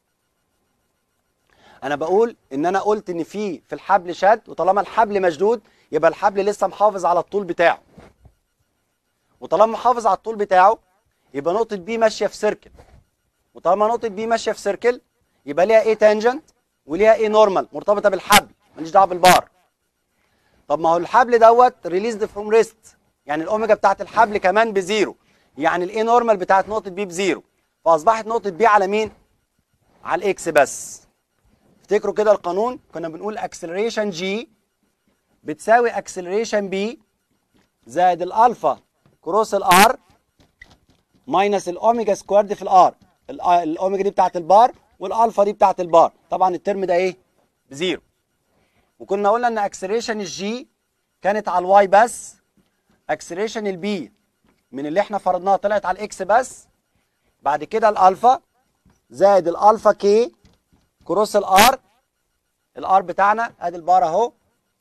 S1: انا بقول ان انا قلت ان في في الحبل شد وطالما الحبل مشدود يبقى الحبل لسه محافظ على الطول بتاعه وطالما محافظ على الطول بتاعه يبقى نقطه بي ماشيه في سيركل وطالما نقطه بي ماشيه في سيركل يبقى ليها ايه تانجنت وليها ايه نورمال مرتبطه بالحبل ماليش دعوه بالبار طب ما هو الحبل دوت ريليزد فروم ريست يعني الاوميجا بتاعت الحبل كمان بزيرو يعني الايه نورمال بتاعت نقطه بي بزيرو فاصبحت نقطه بي على مين على الاكس بس افتكروا كده القانون كنا بنقول اكسلريشن جي بتساوي اكسلريشن بي زائد الالفا كروس الار ماينس الاوميجا سكوارد في الار الاوميجا دي بتاعت البار والالفا دي بتاعت البار طبعا الترم ده ايه بزيرو وكنا قلنا ان اكسلريشن الجي كانت على الواي بس اكسلريشن البي من اللي احنا فرضناها طلعت على الاكس بس بعد كده الالفا زائد الالفا كي كروس الار الار بتاعنا ادي البار اهو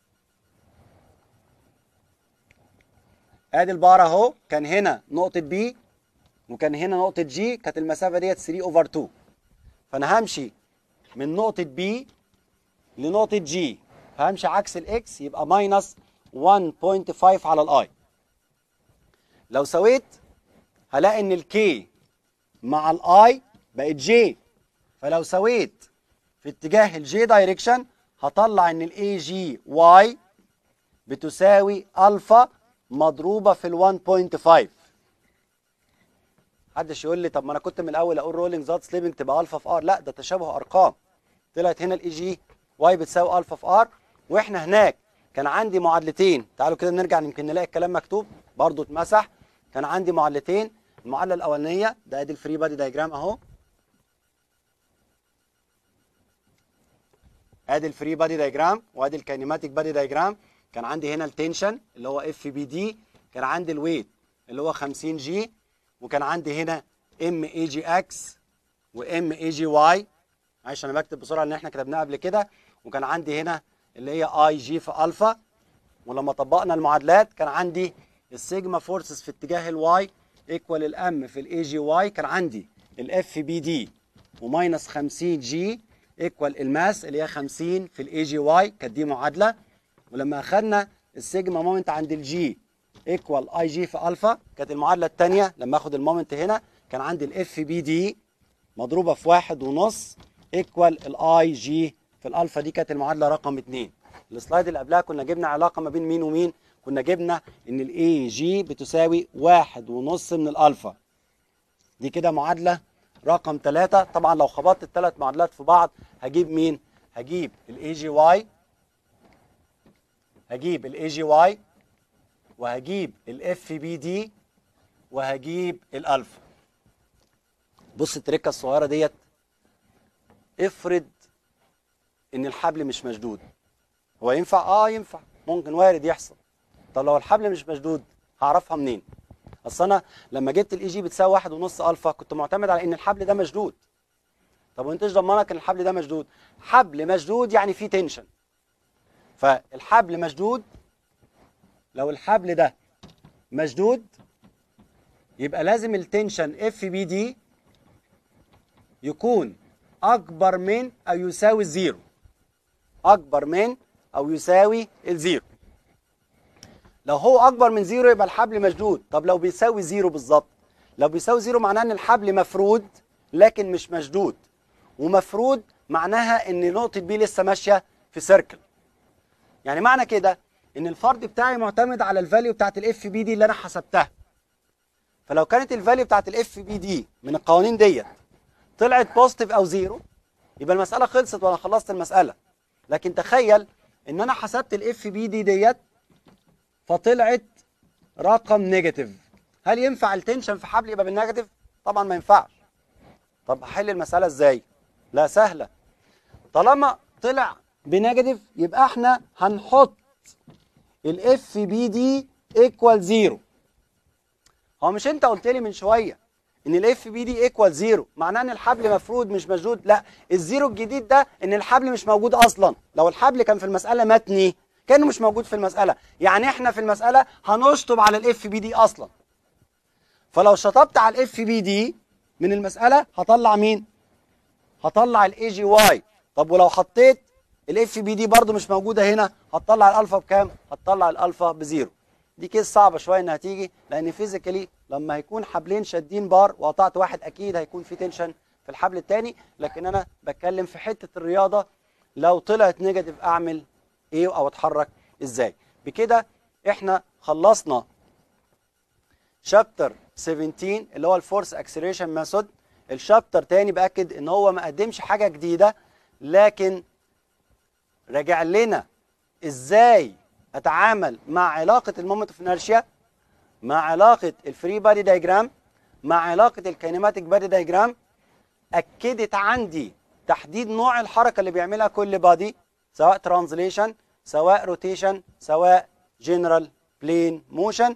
S1: ادي البار اهو كان هنا نقطه بي وكان هنا نقطه جي كانت المسافه ديت 3 اوفر 2 فانا همشي من نقطه بي لنقطه جي فهمشي عكس الاكس يبقى ماينس 1.5 على الاي لو سويت هلاقي ان الكي مع الاي بقت جي فلو سويت في اتجاه الجي دايركشن هطلع ان الاي جي واي بتساوي الفا مضروبه في ال 1.5 محدش يقول لي طب ما انا كنت من الاول اقول رولينج زاد سليبنج تبقى الفا في ار لا ده تشابه ارقام طلعت هنا الاي جي واي بتساوي الفا في ار واحنا هناك كان عندي معادلتين تعالوا كده نرجع يمكن نلاقي الكلام مكتوب برضو اتمسح كان عندي معادلتين المعادله الاولانيه ده ادي الفري بادي دايجرام اهو ادي الفري بادي دايجرام وادي الكاينيماتيك بادي دايجرام كان عندي هنا التنشن اللي هو اف بي دي كان عندي الويت اللي هو 50 جي وكان عندي هنا ام اي جي اكس وام اي جي واي معلش انا بكتب بسرعه لان احنا كتبناها قبل كده وكان عندي هنا اللي هي اي جي في الفا ولما طبقنا المعادلات كان عندي السيجما فورسز في اتجاه الواي ايكوال الام في الاي جي واي كان عندي الاف بي دي وماينس 50 جي ايكوال الماس اللي هي 50 في الاي جي واي كانت دي معادله ولما اخذنا السيجما مومنت عند الجي ايكوال اي جي في الفا كانت المعادله الثانيه لما اخد المومنت هنا كان عندي الاف بي دي مضروبه في واحد ونص ايكوال الاي جي في الالفا دي كانت المعادله رقم اثنين السلايد اللي قبلها كنا جبنا علاقه ما بين مين ومين كنا جبنا ان الاي جي بتساوي واحد ونص من الالفا دي كده معادله رقم ثلاثة طبعا لو خبطت الثلاث معادلات في بعض هجيب مين هجيب الاي جي واي هجيب الاي جي واي وهجيب الاف بي دي وهجيب الالفا بص التركه الصغيره ديت افرض ان الحبل مش مشدود هو ينفع اه ينفع ممكن وارد يحصل طب لو الحبل مش مشدود هعرفها منين اصل انا لما جبت الاي جي بتساوي واحد ونص الفا كنت معتمد على ان الحبل ده مشدود طب وانت ايش ضمنك ان الحبل ده مشدود حبل مشدود يعني فيه تنشن فالحبل مشدود لو الحبل ده مشدود يبقى لازم التنشن اف بي دي يكون اكبر من او يساوي الزيرو اكبر من او يساوي الزيرو لو هو اكبر من زيرو يبقى الحبل مشدود طب لو بيساوي زيرو بالظبط لو بيساوي زيرو معناه ان الحبل مفرود لكن مش مشدود ومفرود معناها ان نقطه بي لسه ماشيه في سيركل يعني معنى كده ان الفرد بتاعي معتمد على الفاليو بتاعت الاف بي دي اللي انا حسبتها فلو كانت الفاليو بتاعت الاف بي دي من القوانين ديت طلعت بوزيتيف او زيرو يبقى المساله خلصت وانا خلصت المساله لكن تخيل ان انا حسبت الاف بي دي ديت فطلعت رقم نيجاتيف هل ينفع التنشن في حبل يبقى بالنيجاتيف طبعا ما ينفعش طب هحل المساله ازاي لا سهله طالما طلع بنيجاتيف يبقى احنا هنحط الاف بي دي ايكوال زيرو هو مش انت قلت لي من شويه ان الاف بي دي ايكوال زيرو معناه ان الحبل مفرود مش مشدود لا الزيرو الجديد ده ان الحبل مش موجود اصلا لو الحبل كان في المساله متني كانه مش موجود في المساله يعني احنا في المساله هنشطب على الاف بي دي اصلا فلو شطبت على الاف بي دي من المساله هطلع مين هطلع الاي جي واي طب ولو حطيت الاف بي دي برده مش موجوده هنا هتطلع الالفا بكام هتطلع الالفا بزيرو دي كيس صعبه شويه انها تيجي لان فيزيكالي لما هيكون حبلين شادين بار وقطعت واحد اكيد هيكون في تنشن في الحبل الثاني لكن انا بتكلم في حته الرياضه لو طلعت نيجاتيف اعمل ايه او اتحرك ازاي بكده احنا خلصنا شابتر 17 اللي هو الفورس اكسلريشن ميثود الشابتر تاني باكد ان هو ما قدمش حاجه جديده لكن راجع لنا ازاي اتعامل مع علاقه المومنت اوف انرشيا مع علاقه الفري بادي دايجرام مع علاقه الكينيماتيك بادي دايجرام اكدت عندي تحديد نوع الحركه اللي بيعملها كل بادي سواء ترانزليشن سواء روتيشن سواء جنرال بلين موشن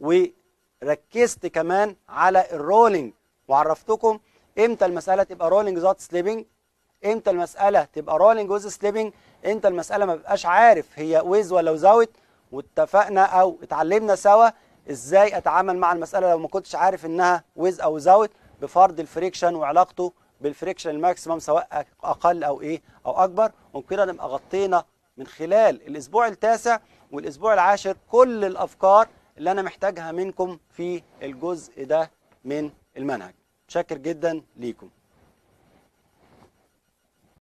S1: وركزت كمان على الرولينج وعرفتكم امتى المساله تبقى رولينج ذات سليبنج امتى المساله تبقى رولينج ويز سليبنج امتى المساله ما بقاش عارف هي ويز ولا وزاوت واتفقنا او اتعلمنا سوا ازاي اتعامل مع المساله لو ما كنتش عارف انها ويز او زاوت بفرض الفريكشن وعلاقته بالفريكشن الماكسيمم سواء اقل او ايه او اكبر وبكده نبقى غطينا من خلال الاسبوع التاسع والاسبوع العاشر كل الافكار اللي انا محتاجها منكم في الجزء ده من المنهج شاكر جدا ليكم